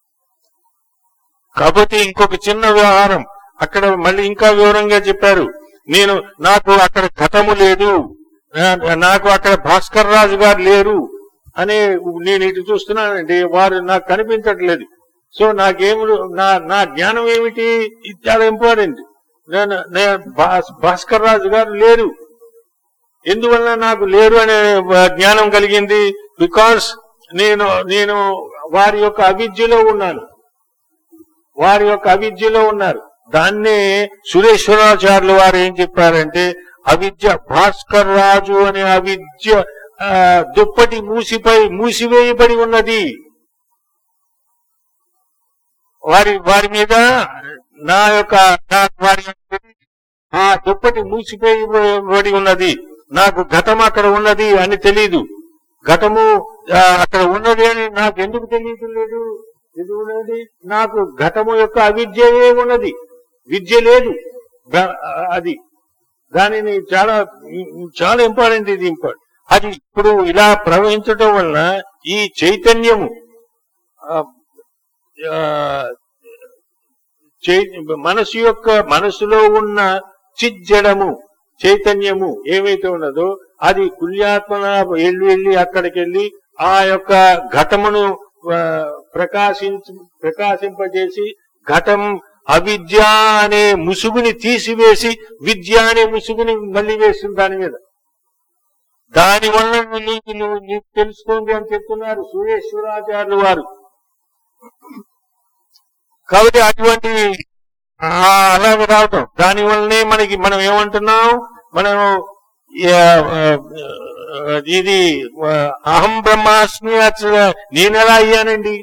కాకపోతే ఇంకొక చిన్న వ్యవహారం అక్కడ మళ్ళీ ఇంకా వివరంగా చెప్పారు నేను నాకు అక్కడ ఘటము లేదు నా- నాకు అక్కడ భాస్కర్ రాజు గారు లేరు అనే నేను ఇటు చూస్తున్నానండి వారు నాకు కనిపించట్లేదు సో నాకేమి నా నా జ్ఞానం ఏమిటి ఇది చాలా ఇంపార్టెంట్ నేను నేను భాస్- భాస్కర్ రాజు గారు లేరు ఎందువల్ల నాకు లేరు అనే జ్ఞానం కలిగింది బికాస్ నేను నేను వారి యొక్క అవిద్యలో ఉన్నాను వారి యొక్క అవిద్యలో ఉన్నారు దాన్నే సురేశ్వరాచార్యులు వారు ఏం చెప్పారంటే అవిద్య భాస్కర్ రాజు అనే అవిద్య ఆ, దుప్పటి మూసిపై మూసివేయబడి ఉన్నది వారి వారి మీద నా యొక్క నా వారి యొక్క ఆ దుప్పటి మూసిపోయబడి ఉన్నది నాకు ఘటం అక్కడ ఉన్నది అని తెలీదు ఘటము ఆ, అక్కడ ఉన్నది అని నాకు ఎందుకు తెలియటం లేదు ఎందుకు ఉన్నది నాకు ఘటము యొక్క అవిద్యయే ఉన్నది విద్య లేదు ద- అది దానిని చాలా చాలా ఇంపార్టెంట్ ఇది ఇంపార్టెంట్ అది ఇప్పుడు ఇలా ప్రవహించటం వలన ఈ చైతన్యము ఆ, ఆ, చై- మనసు యొక్క మనసులో ఉన్న చిజ్జడము చైతన్యము ఏమైతే ఉన్నదో అది కుల్యాత్మన వెళ్ళి వెళ్ళి అక్కడికి వెళ్ళి ఆ యొక్క ఘటమును ఆ, ప్రకాశించ ప్రకాశింపజేసి ఘటం అవిద్య అనే ముసుగుని తీసివేసి విద్య అనే ముసుగుని మళ్ళీ వేస్తుంది దాని మీద దాని వల్ల నీకు నువ్వు నీకు తెలుసుకోండి అని చెప్తున్నారు సూర్యేశ్వరాచార్యులు వారు కాబట్టి అటువంటి ఆ, అలాగే రావటం దాని వల్లనే మనకి మనం ఏమంటున్నాం మనం ఆ, ఆ, ఇది ఆ, అహం బ్రహ్మాస్మి అసలు నేను ఎలా అయ్యానండి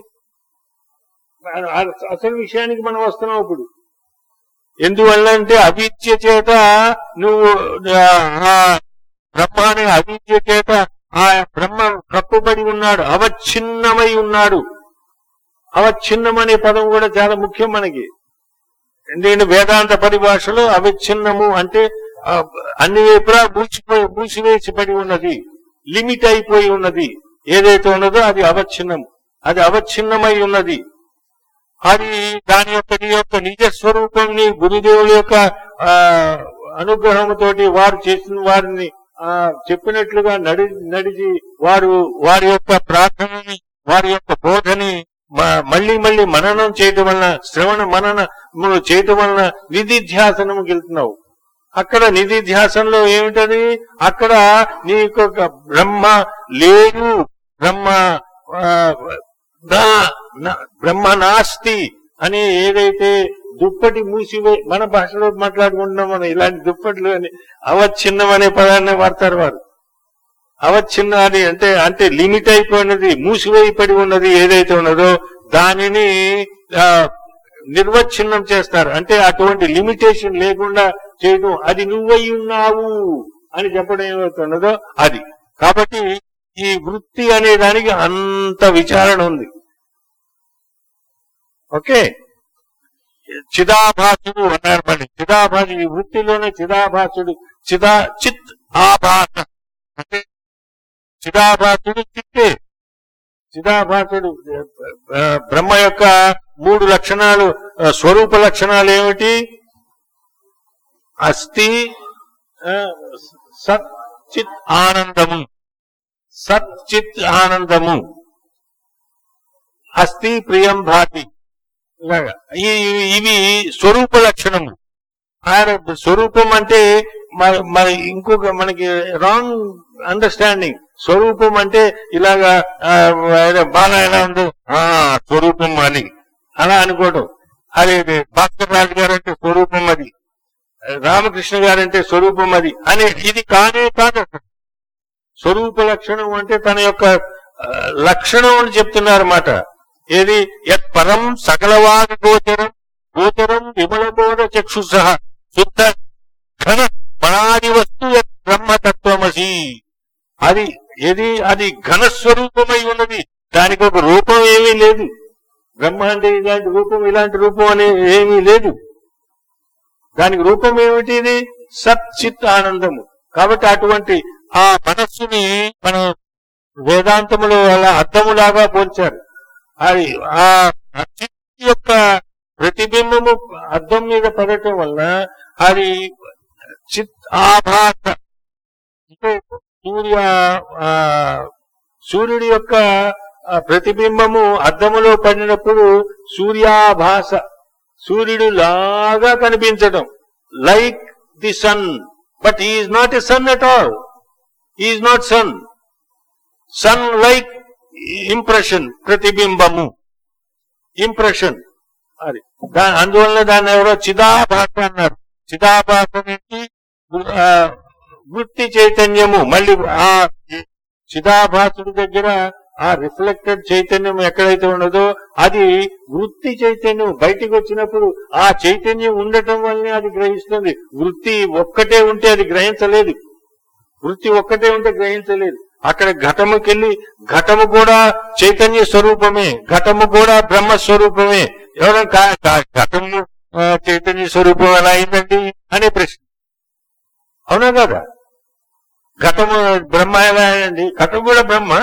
అ- అసలు విషయానికి మనం వస్తున్నాం ఇప్పుడు ఎందువల్ల అంటే అవిద్య చేత నువ్వు ఆ, ఆ బ్రహ్మ అనే అవిద్య చేత ఆ బ్రహ్మ కప్పుబడి ఉన్నాడు అవచ్ఛిన్నమై ఉన్నాడు అవచ్ఛిన్నం అనే పదం కూడా చాలా ముఖ్యం మనకి ఎందుకంటే వేదాంత పరిభాషలో అవిచ్ఛిన్నము అంటే ఆ, అన్ని వైపులా మూసిపోయి మూసివేసి పడి ఉన్నది లిమిట్ అయిపోయి ఉన్నది ఏదైతే ఉన్నదో అది అవచ్ఛిన్నం అది అవచ్ఛిన్నమై ఉన్నది అది దాని యొక్క నీ యొక్క నిజ స్వరూపాన్ని గురుదేవుల యొక్క ఆ అనుగ్రహంతోటి వారు చేసిన వారిని ఆ చెప్పినట్లుగా నడి నడిచి వారు వారి యొక్క ప్రార్థనని వారి యొక్క బోధని మ- మళ్ళీ మళ్ళీ మననం చేయటం వలన శ్రవణ మనన చేయటం వలన నిధిధ్యాసనము వెళ్తున్నావు అక్కడ నిధిధ్యాసనలో ఏమిటది అక్కడ నీకు ఒక బ్రహ్మ లేదు బ్రహ్మ ఆ, నా- నా- బ్రహ్మ నాస్తి అని ఏదైతే దుప్పటి మూసివే మన భాషలో మాట్లాడుకుంటున్నాం మనం ఇలాంటి దుప్పట్లు అని అవచ్ఛిన్నం అనే పదాన్ని వాడతారు వారు అవచ్ఛిన్న అని అంటే అంటే లిమిట్ అయిపోయినది మూసివేయబడి ఉన్నది ఏదైతే ఉన్నదో దానిని ఆ, నిర్వచ్ఛిన్నం చేస్తారు అంటే అటువంటి లిమిటేషన్ లేకుండా చేయడం అది నువ్వై ఉన్నావు అని చెప్పడం ఏమవుతున్నదో అది కాబట్టి ఈ వృత్తి అనే దానికి అంత విచారణ ఉంది ఓకే చిదాభాసుడు అన్నారు మళ్ళీ చిదాభాసు ఈ వృత్తిలోనే చిదాభాసుడు చిదా చిత్ ఆభాస అంటే చిదాభాసుడు చిత్తే చిదాభాసుడు ఆ, బ్రహ్మ యొక్క మూడు లక్షణాలు ఆ, స్వరూప లక్షణాలు ఏమిటి అస్థి ఆ, సత్ చిత్ ఆనందము సత్ చిత్ ఆనందము అస్థి ప్రియం భాతి ఇలాగా ఈ- ఇవి స్వరూప లక్షణము ఆయన స్వరూపం అంటే మ- మరి ఇంకొక మనకి రాంగ్ అండర్స్టాండింగ్ స్వరూపం అంటే ఇలాగా ఆ, ఆయన బాగా ఎలా ఉందో ఆ స్వరూపం అని అలా అనుకోవటం అదే అదే భాస్కర్ రాజు గారు అంటే స్వరూపం అది రామకృష్ణ గారంటే స్వరూపం అది అనే ఇది కానే కాదు అసలు. స్వరూప లక్షణం అంటే తన యొక్క ఆ, లక్షణం అని చెప్తున్నారు మాట ఏది యత్ పరం సకలవాద గోచరం గోచరం విమలబోధ చక్షుష శుద్ధ ఘన మనాది వస్తు యత్ బ్రహ్మతత్వమసి అది ఏది అది ఘన స్వరూపమై ఉన్నది దానికి ఒక రూపం ఏమీ లేదు బ్రహ్మ అంటే ఇలాంటి రూపం ఇలాంటి రూపం అనే ఏమీ లేదు దానికి రూపం ఏమిటి ఇది సత్ చిత్ ఆనందము కాబట్టి అటువంటి ఆ మనస్సుని మనం వేదాంతములో అలా అద్దములాగా పోల్చారు అది ఆ చిత్ యొక్క ప్రతిబింబము అద్దం మీద పడటం వలన అది చిత్ ఆభాస అంటే సూర్య ఆ, సూర్యుడి యొక్క ఆ, ప్రతిబింబము అద్దములో పడినప్పుడు సూర్యాభాస సూర్యుడు లాగా కనిపించడం like the sun but is not a sun at all is not sun sun like impression ప్రతిబింబము ఇంప్రెషన్ అది దా- అందువల్ల దాన్ని ఎవరో చిదాభాస అన్నారు చిదాభాస నుంచి ఆ, వృత్తి చైతన్యము మళ్ళీ ఆ చిదాభాసుడి దగ్గర ఆ రిఫ్లెక్టెడ్ చైతన్యం ఎక్కడైతే ఉన్నదో అది వృత్తి చైతన్యం బయటికి వచ్చినప్పుడు ఆ చైతన్యం ఉండటం వల్లనే అది గ్రహిస్తుంది వృత్తి ఒక్కటే ఉంటే అది గ్రహించలేదు వృత్తి ఒక్కటే ఉంటే గ్రహించలేదు అక్కడ ఘటముకెళ్ళి ఘటము కూడా చైతన్య స్వరూపమే ఘటము కూడా బ్రహ్మ స్వరూపమే ఎవరైనా కా- కా- ఘటము ఆ, చైతన్య స్వరూపం ఎలా అయిందండి అనే ప్రశ్న అవునా కదా ఘటము బ్రహ్మ ఎలా అయింది ఘటం కూడా బ్రహ్మ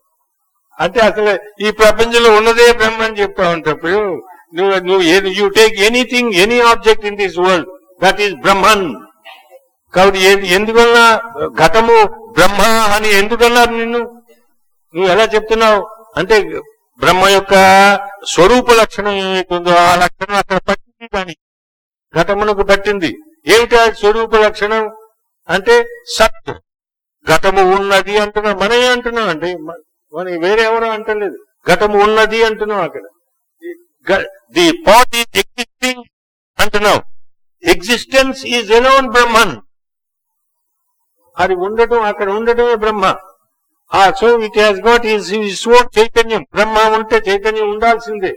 అంటే అసలు ఈ ప్రపంచంలో ఉన్నదే బ్రహ్మ అని చెప్తా ఉంటాప్పుడు నువ్వు నువ్వు you take anything any object in this world that is Brahman కాబట్టి ఏ- ఎందువల్ల ఘటము బ్రహ్మ అని ఎందుకన్నారు నిన్ను నువ్వు ఎలా చెప్తున్నావు అంటే బ్రహ్మ యొక్క స్వరూప లక్షణం ఏమైతుందో ఆ లక్షణం అక్కడ పట్టింది దాని ఘటమునకు పట్టింది ఏమిటి ఆ స్వరూప లక్షణం అంటే సత్ ఘటము ఉన్నది అంటున్నాం మనమే అంటున్నాం అంటే మ- మన వేరే ఎవరో అంటలేదు ఘటము ఉన్నది అంటున్నాం అక్కడ ది పాట్ ఈజ్ ఎగ్జిస్టింగ్ అంటున్నాం ఎగ్జిస్టెన్స్ ఈజ్ ఎలోన్ బ్రహ్మన్ అది ఉండటం అక్కడ ఉండటమే బ్రహ్మ ఆ so it has got is is own చైతన్యం బ్రహ్మ ఉంటే చైతన్యం ఉండాల్సిందే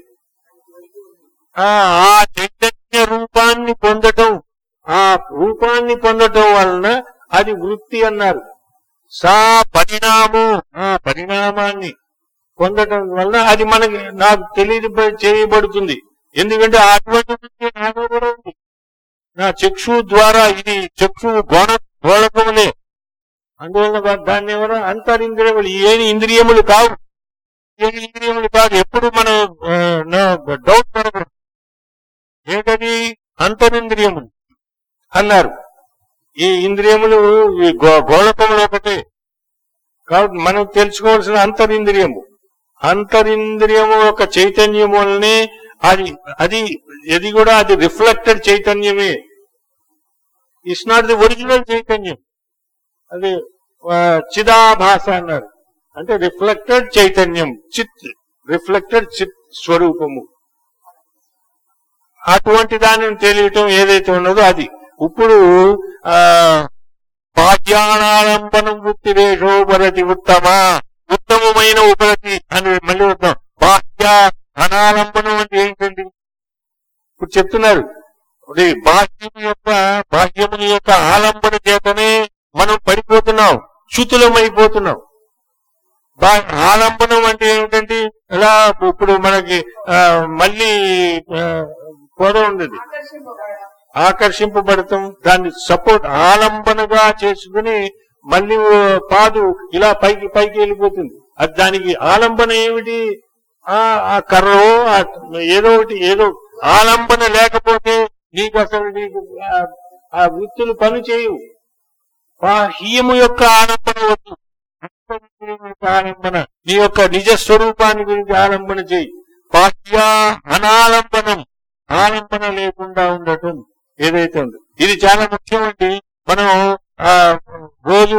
ఆ ఆ చైతన్య రూపాన్ని పొందటం ఆ రూపాన్ని పొందటం వలన అది వృత్తి అన్నారు సా పరిణామం ఆ పరిణామాన్ని పొందటం వలన అది మనకి నాకు తెలియ చేయబడుతుంది ఎందుకంటే అటువంటి బుద్ధి నాలో కూడా ఉంది నా చక్షు ద్వారా ఇది చక్షు గోణ గోళకములే అందువల్ల వా- దాన్ని ఎవరు అంతరింద్రియములు ఏమి ఇంద్రియములు కావు ఏమి ఇంద్రియములు కాదు ఎప్పుడు మనం ఆ, నా డౌట్ పడకూడదు ఏంటది అంతరింద్రియములు అన్నారు ఈ ఇంద్రియములు ఈ గో- గోళకములు ఒకటే కాబట్టి మనం తెలుసుకోవాల్సిన అంతరింద్రియము అంతరింద్రియము యొక్క చైతన్యము వల్లనే అది అది అది కూడా అది రిఫ్లెక్టెడ్ చైతన్యమే ఇట్స్ నాట్ ది ఒరిజినల్ చైతన్యం అది ఆ, చిదాభాస అన్నారు అంటే రిఫ్లెక్టెడ్ చైతన్యం చిత్ రిఫ్లెక్టెడ్ చిత్ స్వరూపము అటువంటి దానిని తెలియటం ఏదైతే ఉన్నదో అది ఇప్పుడు ఆ బాహ్యానాలంబనం వృత్తిరేషో భరతి ఉత్తమ ఉత్తమమైన ఉపరతి అని మళ్ళీ వద్దాం బాహ్య అనాలంబనం అంటే ఏంటండి ఇప్పుడు చెప్తున్నారు ఇది బాహ్యం యొక్క బాహ్యముల యొక్క ఆలంబన చేతనే మనం పడిపోతున్నాం శుతులమైపోతున్నాం బా- ఆలంబనం అంటే ఏమిటంటే ఇలా ఇప్పుడు మనకి ఆ, మళ్ళీ ఆ, పొద ఉండేది ఆకర్షింపబడడం ఆకర్షింపబడటం దాన్ని సపోర్ట్ ఆలంబనగా చేసుకుని మళ్ళీ ఓ పాదు ఇలా పైకి పైకి వెళ్ళిపోతుంది అది దానికి ఆలంబన ఏమిటి ఆ ఆ కర్రో ఆ ఏదో ఒకటి ఏదో ఆలంబన లేకపోతే నీకు అసలు నీకు ఆ- ఆ వృత్తులు పని చేయవు బాహ్యము యొక్క ఆలంబన వద్దు అంతరింద్రియం యొక్క ఆలంబన నీ యొక్క నిజ స్వరూపాన్ని గురించి ఆలంబన చేయి బాహ్య అనాలంబనం ఆలంబన లేకుండా ఉండటం ఏదైతే ఉందో ఇది చాలా ముఖ్యమండి మనం ఆ రోజు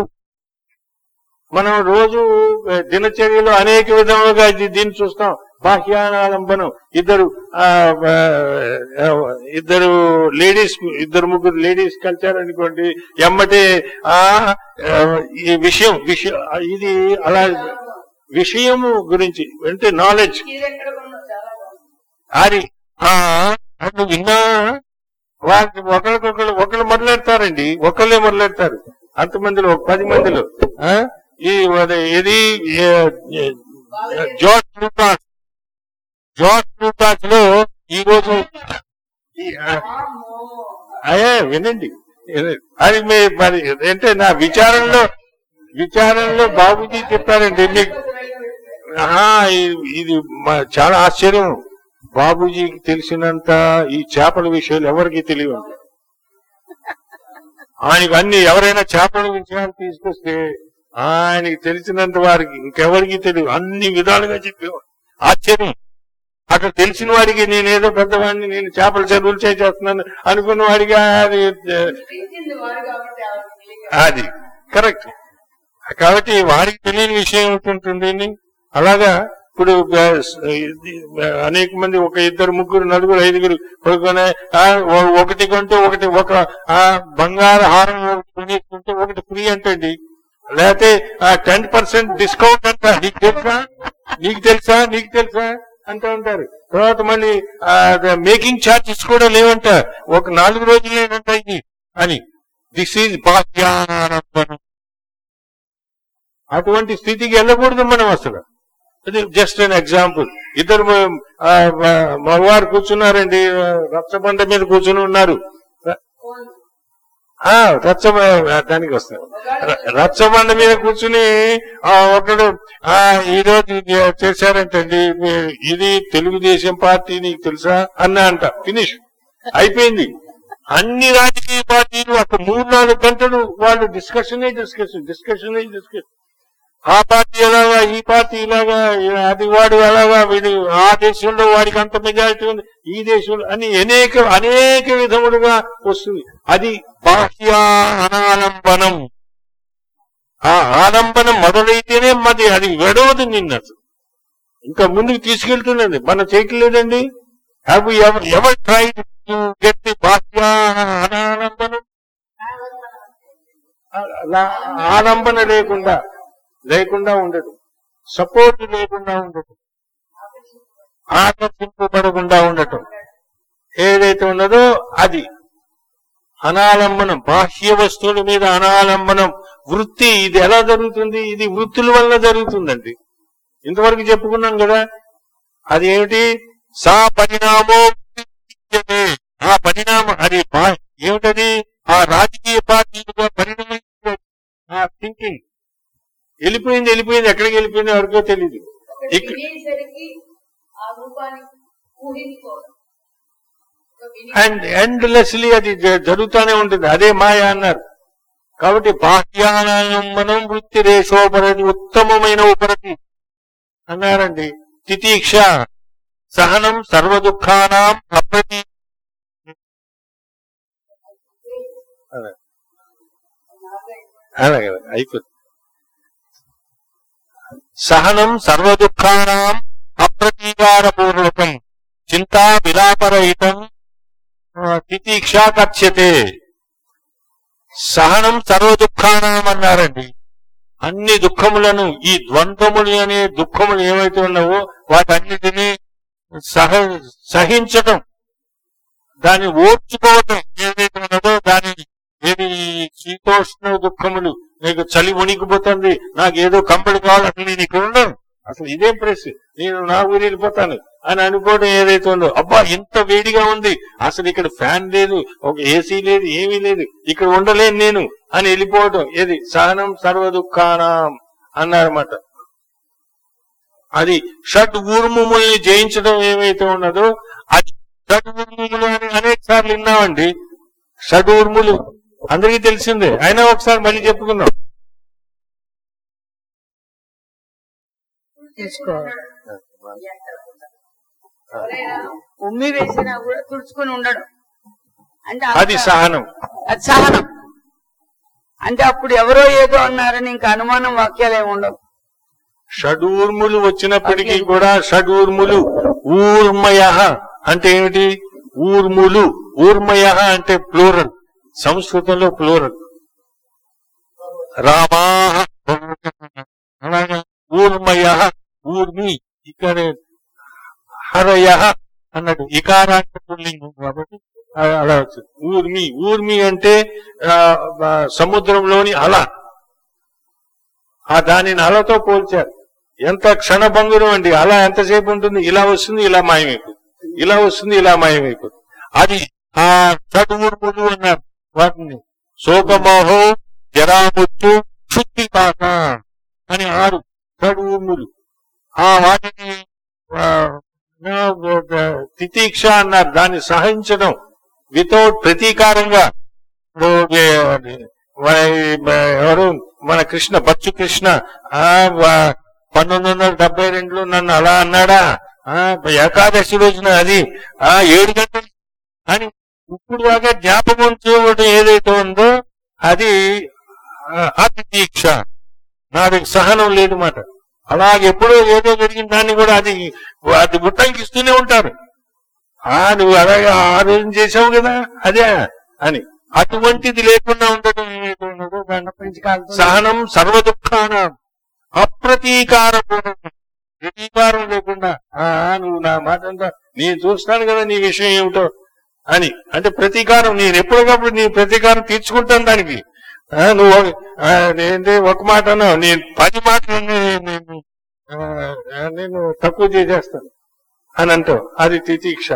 మనం రోజు ఆ, దినచర్యలో అనేక విధములుగా ఇది- దీన్ని చూస్తాం బాహ్యానాలంబనం ఇద్దరు ఆ, ఆ, ఆ, ఇద్దరు లేడీస్ ఇద్దరు ముగ్గురు లేడీస్ కలిచారనుకోండి ఎమ్మటే ఆ ఆ, ఈ విషయం విషయం ఇది అలా విషయము గురించి అంటే నాలెడ్జ్ ఇది ఎక్కడ కొన్నా చాలా బాగుంది అది ఆ అది విన్నా వాళ్ళకి ఒకరికొకరు ఒకరు మొదలెడతారండి ఒకళ్ళే మొదలెడతారు అంతమందిలో ఒక పది మందిలో ఆ? ఈ అది- ఇది ఏ- ఏ- జోర్జ్ లూకాస్ జోర్జ్ లూకాస్ లో ఈ రోజు ఈ- ఆ, వామ్మో. అయ్యే వినండి అది మీ మరి అంటే నా విచారంలో విచారంలో బాబుజీ చెప్పారండి మీకు ఆహా, ఇది- ఇది మ- చాలా ఆశ్చర్యం బాబూజీకి తెలిసినంత ఈ చేపల విషయాలు ఎవరికి తెలియదు ఆయనకు అన్ని ఎవరైనా చేపల విషయాలు తీసుకొస్తే ఆయనకి తెలిసినంత వారికి ఇంకెవరికి తెలియదు అన్ని విధాలుగా చెప్పేవాడు ఆశ్చర్యం అక్కడ తెలిసిన వాడికి నేనేదో పెద్దవాడిని నేను చేపల చదువులు చేస్తున్నాను అనుకున్న వాడికి అది ఆ, పెంచింది వారు కాబట్టి ఆవిడకి తెలియక. అది కరెక్ట్ కాబట్టి వారికి తెలియని విషయం ఏమిటంటుంది అలాగా ఇప్పుడు ఆ, ఇది, ఆ, అనేక మంది ఒక ఇద్దరు ముగ్గురు నలుగురు ఐదుగురు పడుకొని ఆ, ఓ- ఒకటి కొంటే ఒకటి ఒక ఆ బంగారు హారం ఒకటి కొనేసుకుంటే ఒకటి ఫ్రీ అంటండి లేకపోతే టెన్ పర్సెంట్ డిస్కౌంట్ అంట నీకు తెలుసా నీకు తెలుసా నీకు తెలుసా అంటూ ఉంటారు తర్వాత మళ్ళీ మేకింగ్ ఛార్జెస్ కూడా లేవంట ఒక నాలుగు రోజులేనంట ఇది అని దిస్ ఈజ్ బాహ్యానందనం అటువంటి స్థితికి వెళ్ళకూడదు మనం అసలు ఇది జస్ట్ అన్ ఎగ్జాంపుల్ ఇద్దరు మ- ఆ, మ- మగవారు కూర్చున్నారండి ఆ, రచ్చబండ మీద కూర్చుని ఉన్నారు ఫోన్ ఆ రచ్చ దానికి వస్తారు ర- రచ్చబండ మీద కూర్చుని ఆ ఒకడు ఆ ఈ రోజు ఇది చేశారంటండి మీ- ఇది తెలుగుదేశం పార్టీ నీకు తెలుసా అన్నా అంట ఫినిష్ అయిపోయింది అన్ని రాజకీయ పార్టీలు ఒక మూడు నాలుగు గంటలు వాళ్ళు డిస్కషనే డిస్కషన్ డిస్కషనే డిస్కషన్ ఆ పార్టీ ఎలాగా ఈ పార్టీ ఇలాగా అది వాడు అలాగా వీడు ఆ దేశంలో వాడికి అంత మెజారిటీ ఉంది ఈ దేశంలో అని అనేక అనేక విధములుగా వస్తుంది అది బాహ్య అనాలంబనం ఆ ఆలంబనం మొదలైతేనే మరి అది వెడవదు నిన్న అసలు. ఇంకా ముందుకు తీసుకెళ్తున్నది మనం చేయట్లేదండి have ever ever try to get the బాహ్య అనాలంబనం అలా ఆలంబన లేకుండా లేకుండా ఉండదు సపోర్ట్ లేకుండా ఉండదు ఆకర్షింపబడకుండా ఉండటం ఏదైతే ఉన్నదో అది అనాలంబనం బాహ్య వస్తువుల మీద అనాలంబనం వృత్తి ఇది ఎలా జరుగుతుంది ఇది వృత్తుల వల్ల జరుగుతుందండి ఇంతవరకు చెప్పుకున్నాం కదా అది ఏమిటి సా పరిణామో విద్యతే. ఆ పరిణామం అది బా- ఏమిటది ఆ రాజకీయ పార్టీలుగా పరిణమించే ఆ థింకింగ్ వెళ్ళిపోయింది వెళ్ళిపోయింది ఎక్కడికి వెళ్ళిపోయింది ఎవరికో తెలియదు ఒకటి ఇక్- వినేసరికి ఆ రూపాన్ని ఊహించుకోవడం ఒక విని- అండ్ ఎండ్లెస్లీ అది జ- జరుగుతూనే ఉంటుంది అదే మాయ అన్నారు కాబట్టి బాహ్యానంబనం వృత్తి రేషోపరది ఉత్తమమైన ఉపరతి అన్నారండి తితీక్ష సహనం సర్వ దుఃఖానాం అప్రతి అదే. అలాగే అయిపోతుంది సహనం సర్వ దుఃఖానాం అప్రతీకారపూర్వకం చింతా విలాపరహితం ఆ, తితీక్ష కథ్యతే సహనం సర్వ దుఃఖానం అన్నారండి అన్ని దుఃఖములను ఈ ద్వంద్వములు అనే దుఃఖములు ఏవైతే ఉన్నావో వాటన్నిటినీ సహ సహించటం దాన్ని ఓర్చుకోవటం ఏదైతే ఉన్నదో దాని ఏది శీతోష్ణ దుఃఖములు నీకు చలి వణికిపోతుంది నాకు ఏదో కంపెనీ కావాలి అసలు నేను ఇక్కడ ఉండను అసలు ఇదేం ప్రెస్ నేను నా ఊరు వెళ్ళిపోతాను అని అనుకోవడం ఏదైతే ఉందో అబ్బా ఇంత వేడిగా ఉంది అసలు ఇక్కడ ఫ్యాన్ లేదు ఒక ఏసీ లేదు ఏమీ లేదు ఇక్కడ ఉండలేను నేను అని వెళ్ళిపోవడం ఏది సహనం సర్వ దుఃఖానం అన్నారన్నమాట అది షడ్ ఊర్ముముల్ని జయించడం ఏమైతే ఉన్నదో అది షడ్ ఊర్ములు అని అనేక సార్లు విన్నామండి షడ్ ఊర్ములు అందరికీ తెలిసిందే అయినా ఒకసారి మళ్ళీ చెప్పుకుందాం తీసుకోవాలి ఎవరైనా ఉమ్మి వేసినా కూడా తుడుచుకుని ఉండడం అంటే అంత- అది సహనం అది సహనం అంటే అప్పుడు ఎవరో ఏదో అన్నారని ఇంకా అనుమానం వాక్యాలు ఏమి ఉండవు షడూర్ములు వచ్చినప్పటికీ కూడా షడూర్ములు ఊర్మయ అంటే ఏమిటి ఊర్ములు ఊర్మయ అంటే ప్లూరల్ సంస్కృతంలో ప్లూరల్ రామా అలాగే ఊర్మయ ఊర్మి ఇక్కడ హరయ అన్నట్టు ఇకారాంత పుల్లింగం కాబట్టి అ- అలా వచ్చింది ఊర్మి ఊర్మి అంటే ఆ, ఆ, సముద్రంలోని అల ఆ దానిని అలతో పోల్చారు ఎంత క్షణభంగురం అండి అలా ఎంతసేపు ఉంటుంది ఇలా వస్తుంది ఇలా మాయమైపోతుంది ఇలా వస్తుంది ఇలా మాయమైపోతుంది అది ఆ చదువుర్ములు అన్నారు వాటిని శోకమోహో జరాముత్తు క్షుద్ధి కాక అని ఆరు చదువుర్ములు ఆ వాటిని ఆ, ఆ, తితీక్ష అన్నారు దాన్ని సహించడం వితౌట్ ప్రతీకారంగా ఇప్పుడు, ఏ, వై- ఎవరు మన కృష్ణ బచ్చు కృష్ణ ఆ వా- పంతొమ్మిది వందల డెబ్బై రెండులో నన్ను అలా అన్నాడా ఆ ఏకాదశి రోజున అది ఆ ఏడు గంటలు అని ఇప్పుడు దాకా జ్ఞాపకం ఉంచుకోవడం ఏదైతే ఉందో అది ఆ, అతి దీక్ష నాకు సహనం లేదు మాట అలాగే ఎప్పుడో ఏదో జరిగిన దాన్ని కూడా అది అది గుట్టంకిస్తూనే ఉంటారు ఆ నువ్వు అలాగే ఆ రోజు చేసావు కదా అదే అని అటువంటిది లేకుండా ఉండటం ఏమైతే ఉన్నదో దాన్ని సహనం సర్వ దుఃఖానం అప్రతీకారపూర్వకం ప్రతీకారం లేకుండా ఆ నువ్వు నా మాట అంతా నేను చూస్తాను కదా నీ విషయం ఏమిటో అని అంటే ప్రతీకారం నేను ఎప్పటికప్పుడు నీ ప్రతీకారం తీర్చుకుంటాను దానికి ఆ, నువ్వు ఒక- ఆ, ఏంటి ఒక మాట అన్నావు నేను పది మాటలు నేను ఆ, నేను తక్కువ చేసేస్తాను అని అంటావు అది తితీక్ష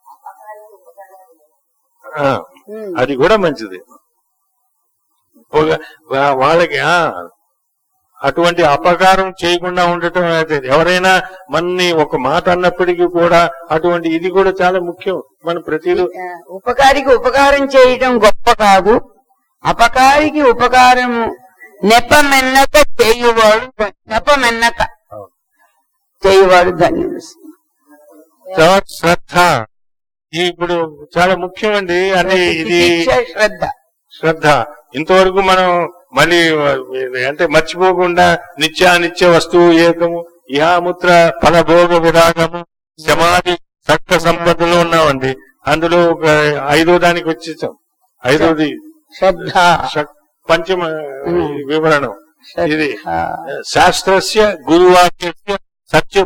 ఆ, అది కూడా మంచిది ఒక- వా- వాళ్ళకి ఆ, అటువంటి అపకారం చేయకుండా ఉండటం అయితే ఎవరైనా మనని ఒక మాట అన్నప్పటికీ కూడా అటువంటి ఇది కూడా చాలా ముఖ్యం మన ప్రతిలో ఆ, ఉపకారికి ఉపకారం చేయటం గొప్ప కాదు అపకారికి ఉపకారం నెపమెన్నక చేయువాడు ధన్యుడు. నెపమెన్నక చేయువాడు ధన్యుడు తర్వాత శ్రద్ధ ఇప్పుడు చాలా ముఖ్యమండి అని ఇది తితిక్ష శ్రద్ధ శ్రద్ధ ఇంతవరకు మనం మళ్ళీ అంటే మర్చిపోకుండా నిత్యానిత్య వస్తువు ఏకము ఇహాముత్ర ఫలభోగ విరాగము సమాధి సత్త సంపదలో ఉన్నామండి అందులో ఒక ఐదో దానికి వచ్చేసాం ఐదోది శ్రద్ధ షట్- పంచమ వివరణం ఇది శ్రద్ధ. శాస్త్రస్య గురువాక్యస్య సత్య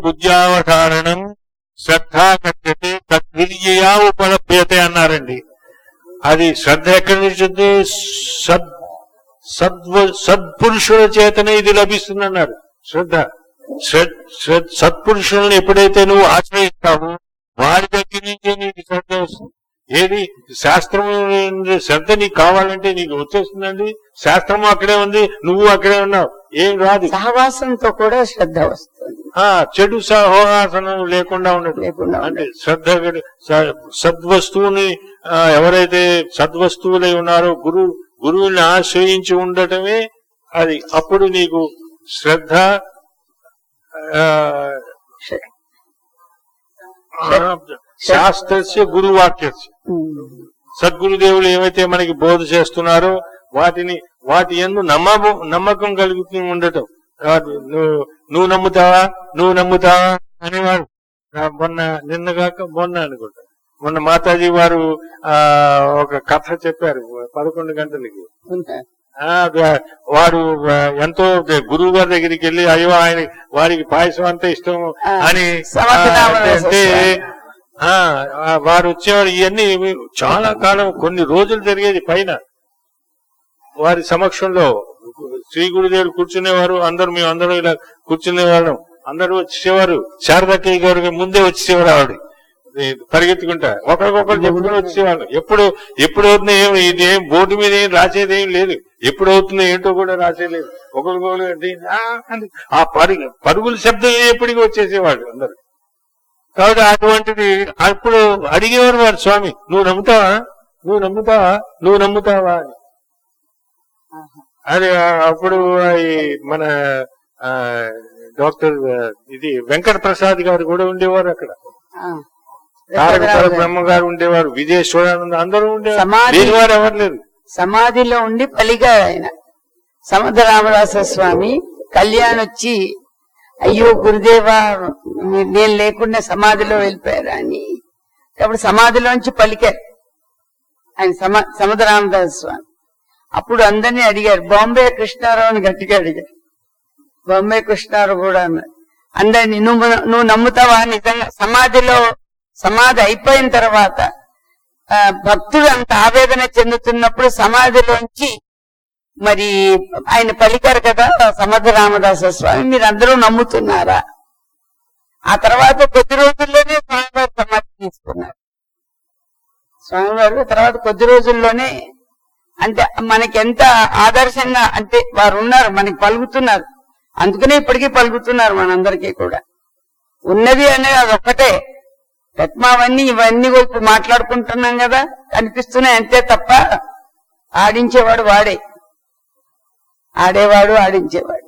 బుద్ధ్యావధారణం శ్రద్ధా కథ్యతే తద్విద్యయా ఉపలభ్యతే అన్నారండి అది శ్రద్ధ ఎక్కడి నుంచి ఉంది? సద్ సద్వ సత్పురుషుల చేతనే ఇది లభిస్తుంది అన్నారు శ్రద్ధ శ్రద్- శ్రద్- సత్పురుషులను ఎప్పుడైతే నువ్వు ఆశ్రయిస్తావో వారి దగ్గర నుంచే నీకు శ్రద్ధ వస్తుంది ఏది శాస్త్రం శ్రద్ధ నీకు కావాలంటే నీకు వచ్చేస్తుందండి శాస్త్రం అక్కడే ఉంది నువ్వు అక్కడే ఉన్నావు ఏం రాదు సహవాసంతో కూడా శ్రద్ధ వస్తుంది ఆ చెడు సహవాసనం లేకుండా ఉండదు లేకుండా అంటే శ్రద్ధ గడి- స- సద్వస్తువుని ఆ, ఎవరైతే సద్వస్తువులై ఉన్నారో గురు గురువుని ఆశ్రయించి ఉండటమే అది అప్పుడు నీకు శ్రద్ధ ఆ, శాస్త్రస్య గురువాక్యస్య ఉమ్. సద్గురుదేవులు ఏవైతే మనకి బోధ చేస్తున్నారో వాటిని వాటి ఎందు నమ్మకం నమ్మకం కలుగుతూ ఉండటం వాటి నువ్వు నువ్వు నమ్ముతావా నువ్వు నమ్ముతావా అనేవాడు ఆ, మొన్న నిన్న కాక మొన్న అనుకుంటా మొన్న మాతాజీ వారు ఆ ఒక కథ చెప్పారు పదకొండు గంటలకి ఆ, వా- వాడు ఆ, ఎంతో గురువు గారి దగ్గరికి వెళ్ళి అయ్యో ఆయన వారికి పాయసం అంతా ఇష్టం ఆ, అని సమర్థనామా ఆ, అంటే వేసేస్తారు. ఆ, ఆ, వారు వచ్చేవారు ఇవన్నీ చాలా కాలం కొన్ని రోజులు జరిగేది పైన వారి సమక్షంలో శ్రీ గురుదేవులు కూర్చునేవారు అందరూ మేము అందరూ ఇలా కూర్చునేవాళ్ళం అందరూ వచ్చేవారు శారదక్కయ్య గారికి ముందే వచ్చేవారు ఆవిడ ఇది పరిగెత్తుకుంటా ఒకరికొకరు చెప్పుకుని వచ్చేవాళ్ళు ఎప్పుడు ఎప్పుడు అవుతుందో ఏం ఇది ఏం బోర్డు మీద ఏం రాసేది ఏం లేదు ఎప్పుడు అవుతుందో ఏంటో కూడా రాసేయలేదు ఒకరికొకరు ఏంటి, ఆ అని ఆ పరుగు పరుగుల శబ్దం ఎప్పటికీ వచ్చేసేవాళ్ళు అందరు కాబట్టి అటువంటిది అప్పుడు అడిగేవారు వారు స్వామి నువ్వు నమ్ముతావా నువ్వు నమ్ముతావా నువ్వు నమ్ముతావా అని అది ఆ, అప్పుడు ఈ మన ఆ, డాక్టర్ ఆ, ఇది వెంకట ప్రసాద్ గారు కూడా ఉండేవారు అక్కడ ఆ. తారక బ్రహ్మ గారు ఉండేవారు విజయేశ్వరానంద అందరూ ఉండేవారు సమాధి- లేని వారు ఎవరు లేరు సమాధిలో ఉండి పలిగాడు ఆయన సముద్ర రామదాస స్వామి కళ్యాణ్ వచ్చి అయ్యో గురుదేవా మీ- నేను లేకుండా సమాధిలో వెళ్ళిపోయారు అని అప్పుడు సమాధిలోంచి పలికారు ఆయన సమా సముద్ర రామదాస స్వామి అప్పుడు అందరినీ అడిగారు బాంబే కృష్ణారావు అని గట్టిగా అడిగారు బాంబే కృష్ణారావు కూడా అన్నారు అందరినీ నువ్వు నువ్వు నమ్ముతావా నిజంగా సమాధిలో సమాధి అయిపోయిన తర్వాత ఆ, భక్తుడు అంత ఆవేదన చెందుతున్నప్పుడు సమాధిలోంచి మరి ఆయన పలికారు కదా సమర్థ రామదాస స్వామి మీరు అందరూ నమ్ముతున్నారా ఆ తర్వాత కొద్ది రోజుల్లోనే స్వామివారు సమాధి తీసుకున్నారు స్వామివారు తర్వాత కొద్ది రోజుల్లోనే అంటే మనకి ఎంత ఆదర్శంగా అంటే వారు ఉన్నారు మనకి పలుకుతున్నారు అందుకనే ఇప్పటికీ పలుకుతున్నారు మనందరికీ కూడా ఉన్నది అనేది అది ఒక్కటే రత్మావన్నీ ఇవన్నీ కూడా ఇప్పుడు మాట్లాడుకుంటున్నాం కదా కనిపిస్తున్నాయి అంతే తప్ప ఆడించేవాడు వాడే ఆడేవాడు ఆడించేవాడు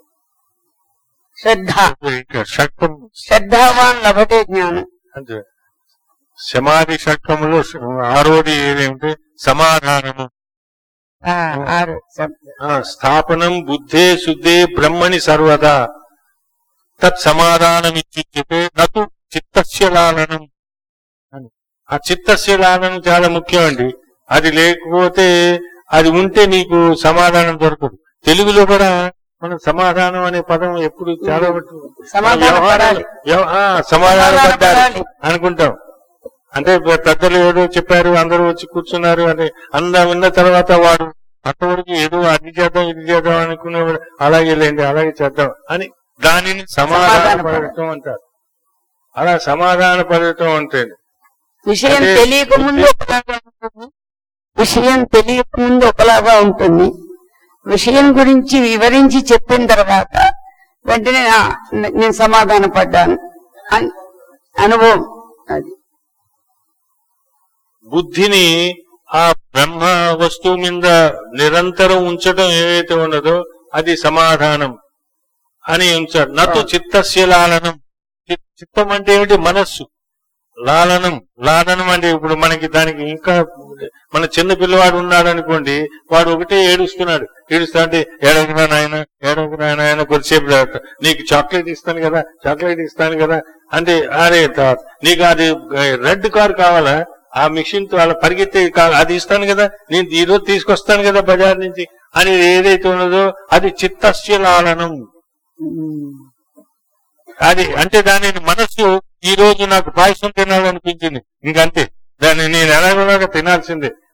శ్రద్ధ ఇంకా షట్కం శ్రద్ధావాన్ లభతే జ్ఞానం అంటే సమాధి షట్కములో ఆరోది ఏదేమిటి సమాధానము ఆ, ఆరు శబ్ద. ఆ, స్థాపనం బుద్ధే శుద్ధే బ్రహ్మణి సర్వదా తత్ సమాధానమిచ్చుతే నటు చిత్తస్య లాలనం అని ఆ చిత్తస్య లాలనం చాలా ముఖ్యం అండి అది లేకపోతే అది ఉంటే నీకు సమాధానం దొరకదు తెలుగులో కూడా మనం సమాధానం అనే పదం ఎప్పుడు చాలా మటుకు సమాధాన వ్యవహారాలు- పడాలి. వ్యవ- ఆ, సమాధానం సమాధాన పడ్డారు పడాలి. అనుకుంటాం అంటే పెద్దలు ఏదో చెప్పారు అందరూ వచ్చి కూర్చున్నారు అని అందా విన్న తర్వాత వాడు అంతవరకు ఏదో అది చేద్దాం ఇది చేద్దాం అనుకునేవాడు అలాగే లేండి అలాగే చేద్దాం అని దానిని సమాధాన సమాధాన పడటం అంటారు అలా సమాధాన పడటం అంటే విషయం అంటే- తెలియక ముందు ఒకలాగా ఉంటుంది విషయం తెలియక ముందు ఒకలాగా ఉంటుంది విషయం గురించి వివరించి చెప్పిన తర్వాత వెంటనే "ఆ, నే- నేను సమాధాన పడ్డాను అని అనుభవం అది బుద్ధిని ఆ బ్రహ్మ వస్తువు మీద నిరంతరం ఉంచడం ఏదైతే ఉన్నదో అది సమాధానం అని ఉంచారు నటు చిత్తస్య లాలనం చి- చిత్తం అంటే ఏమిటి మనస్సు లాలనం లాలనం అంటే ఇప్పుడు మనకి దానికి ఇంకా మన చిన్న పిల్లవాడు ఉన్నాడు అనుకోండి వాడు ఒకటే ఏడుస్తున్నాడు ఏడుస్తా అంటే ఏడవకురా నాయన ఏడవకురా నాయన కొద్దిసేపు తర్వాత నీకు చాక్లెట్ ఇస్తాను కదా చాక్లెట్ ఇస్తాను కదా అంటే అరే తా- నీకు అది రెడ్ కార్ కావాలా ఆ మిషన్ తో అలా పరిగెత్తే కా- అది ఇస్తాను కదా నేను ఈ రోజు తీసుకొస్తాను కదా బజార్ నుంచి అని ఏదైతే ఉన్నదో అది చిత్తస్య లాలనం ఉమ్. అది అంటే దానిని మనస్సు ఈ రోజు నాకు పాయసం తినాలనిపించింది ఇంకంతే దాన్ని నేను ఎలాగోలాగా తినాల్సిందే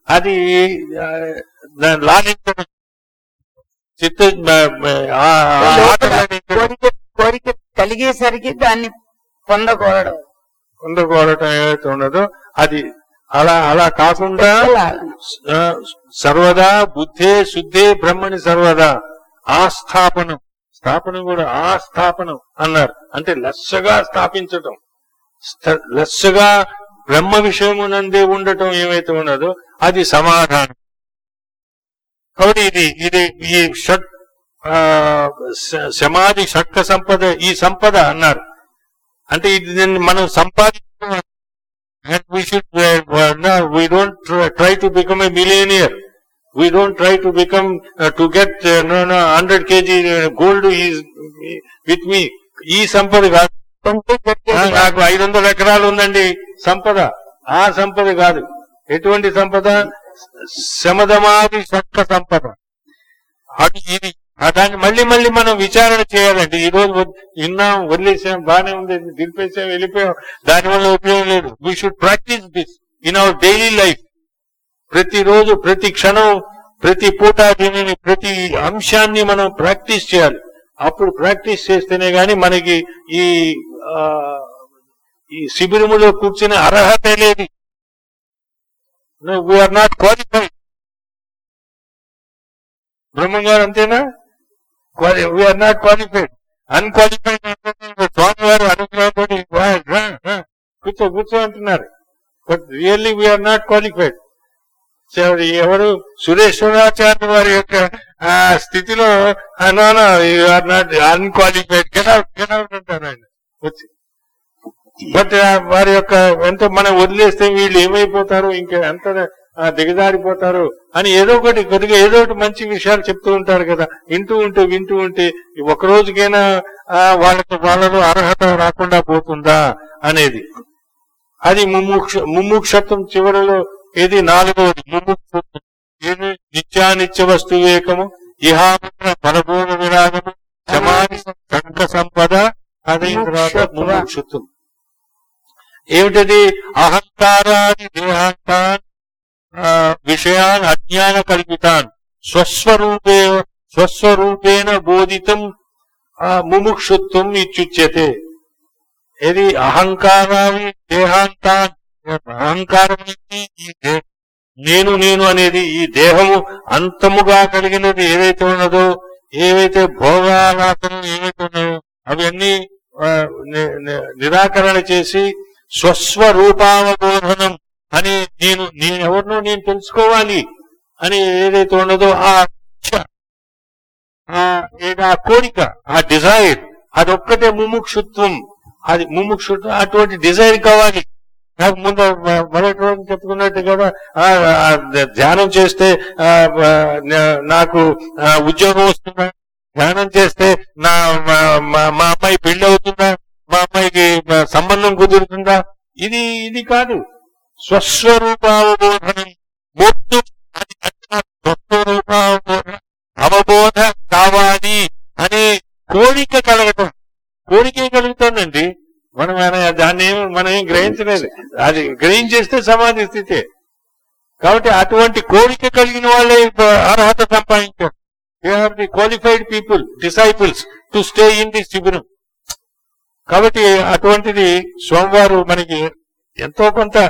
అది ఆ, దాన్ని లాలించడం చిత్త ఆ- ఆ లోపల ఆటలని కోరిక కోరిక కలిగేసరికి దాన్ని పొందకూడదు పొందకూడటం ఏదైతే ఉన్నదో అది అలా అలా కాకుండా లాగడం. ఆ, సర్వదా బుద్ధే శుద్ధే బ్రహ్మని సర్వదా ఆస్థాపనం స్థాపనం కూడా ఆస్థాపనం అన్నారు అంటే లస్సగా స్థాపించటం స్థ- లస్సగా బ్రహ్మ విషయమునందే ఉండటం ఏమైతే ఉన్నదో అది సమాధానం కాబట్టి ఇది ఇది ఈ షట్ ఆ, స- సమాధి షట్క సంపద ఈ సంపద అన్నారు అంటే ఇది దీన్ని మనం సంపాదించుకోవాలి and we should uh, uh, no, we don't try, try to become a millionaire we don't try to become uh, to get uh, no no 100 kg uh, gold is with me ఈ సంపద కాదు కొంటే ఆ, దొరికేది నాకు ఐదు వందల ఎకరాలు ఉందండి సంపద ఆ సంపద కాదు ఎటువంటి సంపద శమధమాది సత్వ సంపద అది ఇది ఆ దాన్ని మళ్ళీ మళ్ళీ మనం విచారణ చేయాలండి ఈ రోజు వద్- విన్నాం వదిలేసాం బాగానే ఉంది దింపేసాం వెళ్ళిపోయాం దానివల్ల ఉపయోగం లేదు we should practise this in our daily life ప్రతిరోజు ప్రతి క్షణం ప్రతి పూట దీనిని ప్రతి అంశాన్ని మనం ప్రాక్టీస్ చేయాలి అప్పుడు ప్రాక్టీస్ చేస్తేనే గాని మనకి ఈ ఆ, ఈ శిబిరములో కూర్చునే అర్హత లేదు వీఆర్ నాట్ క్వాలిఫైడ్ బ్రహ్మం గారు అంతేనా వీఆర్ నాట్ క్వాలిఫైడ్ అన్క్వాలిఫైడ్ స్వామి వారు అనుగ్రహంతో కూర్చో కూర్చో అంటున్నారు but really we are not qualified ఎవరు సురేశ్వరాచార్య వారి యొక్క ఆ స్థితిలో అనానా are not unqualified cannot cannot అంటారు ఆయన వచ్చి బట్ వారి యొక్క ఎంత మనం వదిలేస్తే వీళ్ళు ఏమైపోతారు ఇంకా ఎంత ఆ, దిగజారిపోతారు అని ఏదో ఒకటి కొద్దిగా ఏదో ఒకటి మంచి విషయాలు చెప్తూ ఉంటారు కదా వింటూ ఉంటే వింటూ ఉంటే ఈ ఒక రోజుకైనా ఆ, వాళ్ళకి వాళ్ళలో అర్హత రాకుండా పోతుందా అనేది అది ముముక్ష ముముక్షత్వం చివరిలో ఏది నాలుగవది ముముక్షత్వం ఏది నిత్యానిత్య వస్తు వివేకము ఇహాముద్ర ఫలభూమ విరాగము సమాధి సంఘ సంపద అదే తర్వాత ముముక్షత్వ. ముముక్షత్వం ఏమిటది అహంకారాది దేహాంతాన్ ఆ, విషయాన్ అజ్ఞాన కల్పితాన్ స్వస్వరూపే స్వస్వరూపేణ బోధితం ఆ, ముముక్షుత్వం ఇత్యుచ్యతే ఇది అహంకారాన్ని దేహాంతాన్ అహంకారం అనేది ఈ దే- నేను నేను అనేది ఈ దేహము అంతముగా కలిగినది ఏదైతే ఉన్నదో ఏవైతే భోగాలాసనం ఏవైతే ఉన్నాయో అవన్నీ ఆ, ని- ని- నిరాకరణ చేసి స్వస్వరూపావబోధనం అని నేను నేను ఎవరినో నేను తెలుసుకోవాలి అని ఏదైతే ఉన్నదో ఆ ఇచ్ఛ, ఆ ఏది ఆ కోరిక ఆ డిజైర్ అదొక్కటే ముముక్షుత్వం అది ముముక్షుత్వం అటువంటి డిజైర్ కావాలి నాకు ముందు మ- మొదటి రోజు చెప్పుకున్నట్టు కదా ఆ, ఆ, ధ్యానం చేస్తే ఆ, ఆ, నా- నాకు ఆ, ఉద్యోగం వస్తుందా ధ్యానం చేస్తే నా మా మా- మా అమ్మాయి పెళ్లి అవుతుందా మా అమ్మాయికి ఆ, సంబంధం కుదురుతుందా ఇది ఇది కాదు స్వస్వరూపావబోధనం మొత్తం అది అది స్వస్వరూపావబోధన అవబోధ కావాలి అనే కోరిక కలగటం కోరికే కలుగుతుందండి మనం ఆయన- దాన్ని ఏం మనం ఏం గ్రహించలేదు అది గ్రహించేస్తే సమాధి స్థితే కాబట్టి అటువంటి కోరిక కలిగిన వాళ్ళే ఇప్పుడు అర్హత సంపాదించారు they are the qualified people disciples to stay in the శిబిరం కాబట్టి అటువంటిది సోమవారు మనకి ఎంతో కొంత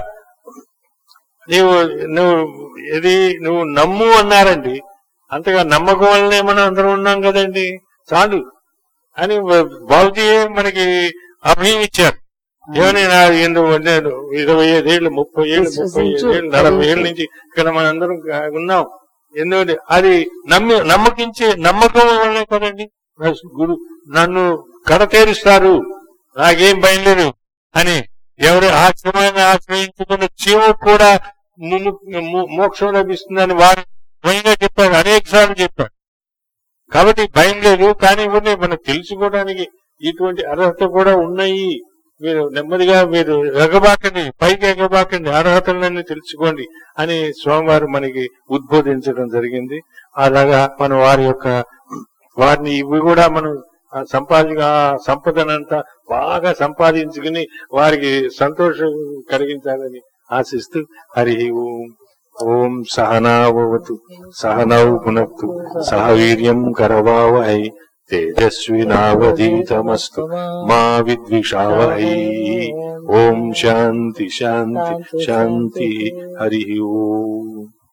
నీవు నువ్వు ఇది నువ్వు నమ్ము అన్నారండి అంతగా నమ్మకం వల్లనే మనం అందరం ఉన్నాం కదండి చాలు అని బాబుజీ మనకి అభయం ఇచ్చారు ఏమని నా ఎందుకు నేను ఇరవై ఐదేళ్ళు ముప్పై ఏళ్ళు ముప్పై ఏళ్ళు నలభై ఏళ్ళ నుంచి ఇక్కడ మనందరం ఉన్నాం ఎందుకంటే అది నమ్మి నమ్మకించే నమ్మకం వల్లనే కదండి గురు నన్ను కడతేరుస్తారు నాకేం భయం లేదు అని ఎవరు ఆశ్రమాన్ని ఆశ్రయించుకున్న చీమ కూడా ముము- మో- మోక్షం లభిస్తుందని వారు స్వయంగా చెప్పారు అనేక సార్లు చెప్పారు కాబట్టి భయం లేదు కానీ ఇవన్నీ మనం తెలుసుకోవడానికి ఇటువంటి అర్హత కూడా ఉన్నాయి మీరు నెమ్మదిగా మీరు ఎగబాకండి పైకి ఎగబాకండి అర్హతలన్నీ తెలుసుకోండి అని స్వామివారు మనకి ఉద్బోధించడం జరిగింది అలాగా మనం వారి యొక్క వారిని ఇవి కూడా మనం ఆ సంపాది ఆ సంపదనంతా బాగా సంపాదించుకుని వారికి సంతోషం కలిగించాలని ఆశిస్తూ హరి ఓం ఓం సహనావతు సహనౌ పునక్తు సహ వీర్యం కరవావహై తేజస్వినావధీతమస్తు మా విద్విషావహై ఓం శాంతి శాంతి శాంతి హరి ఓం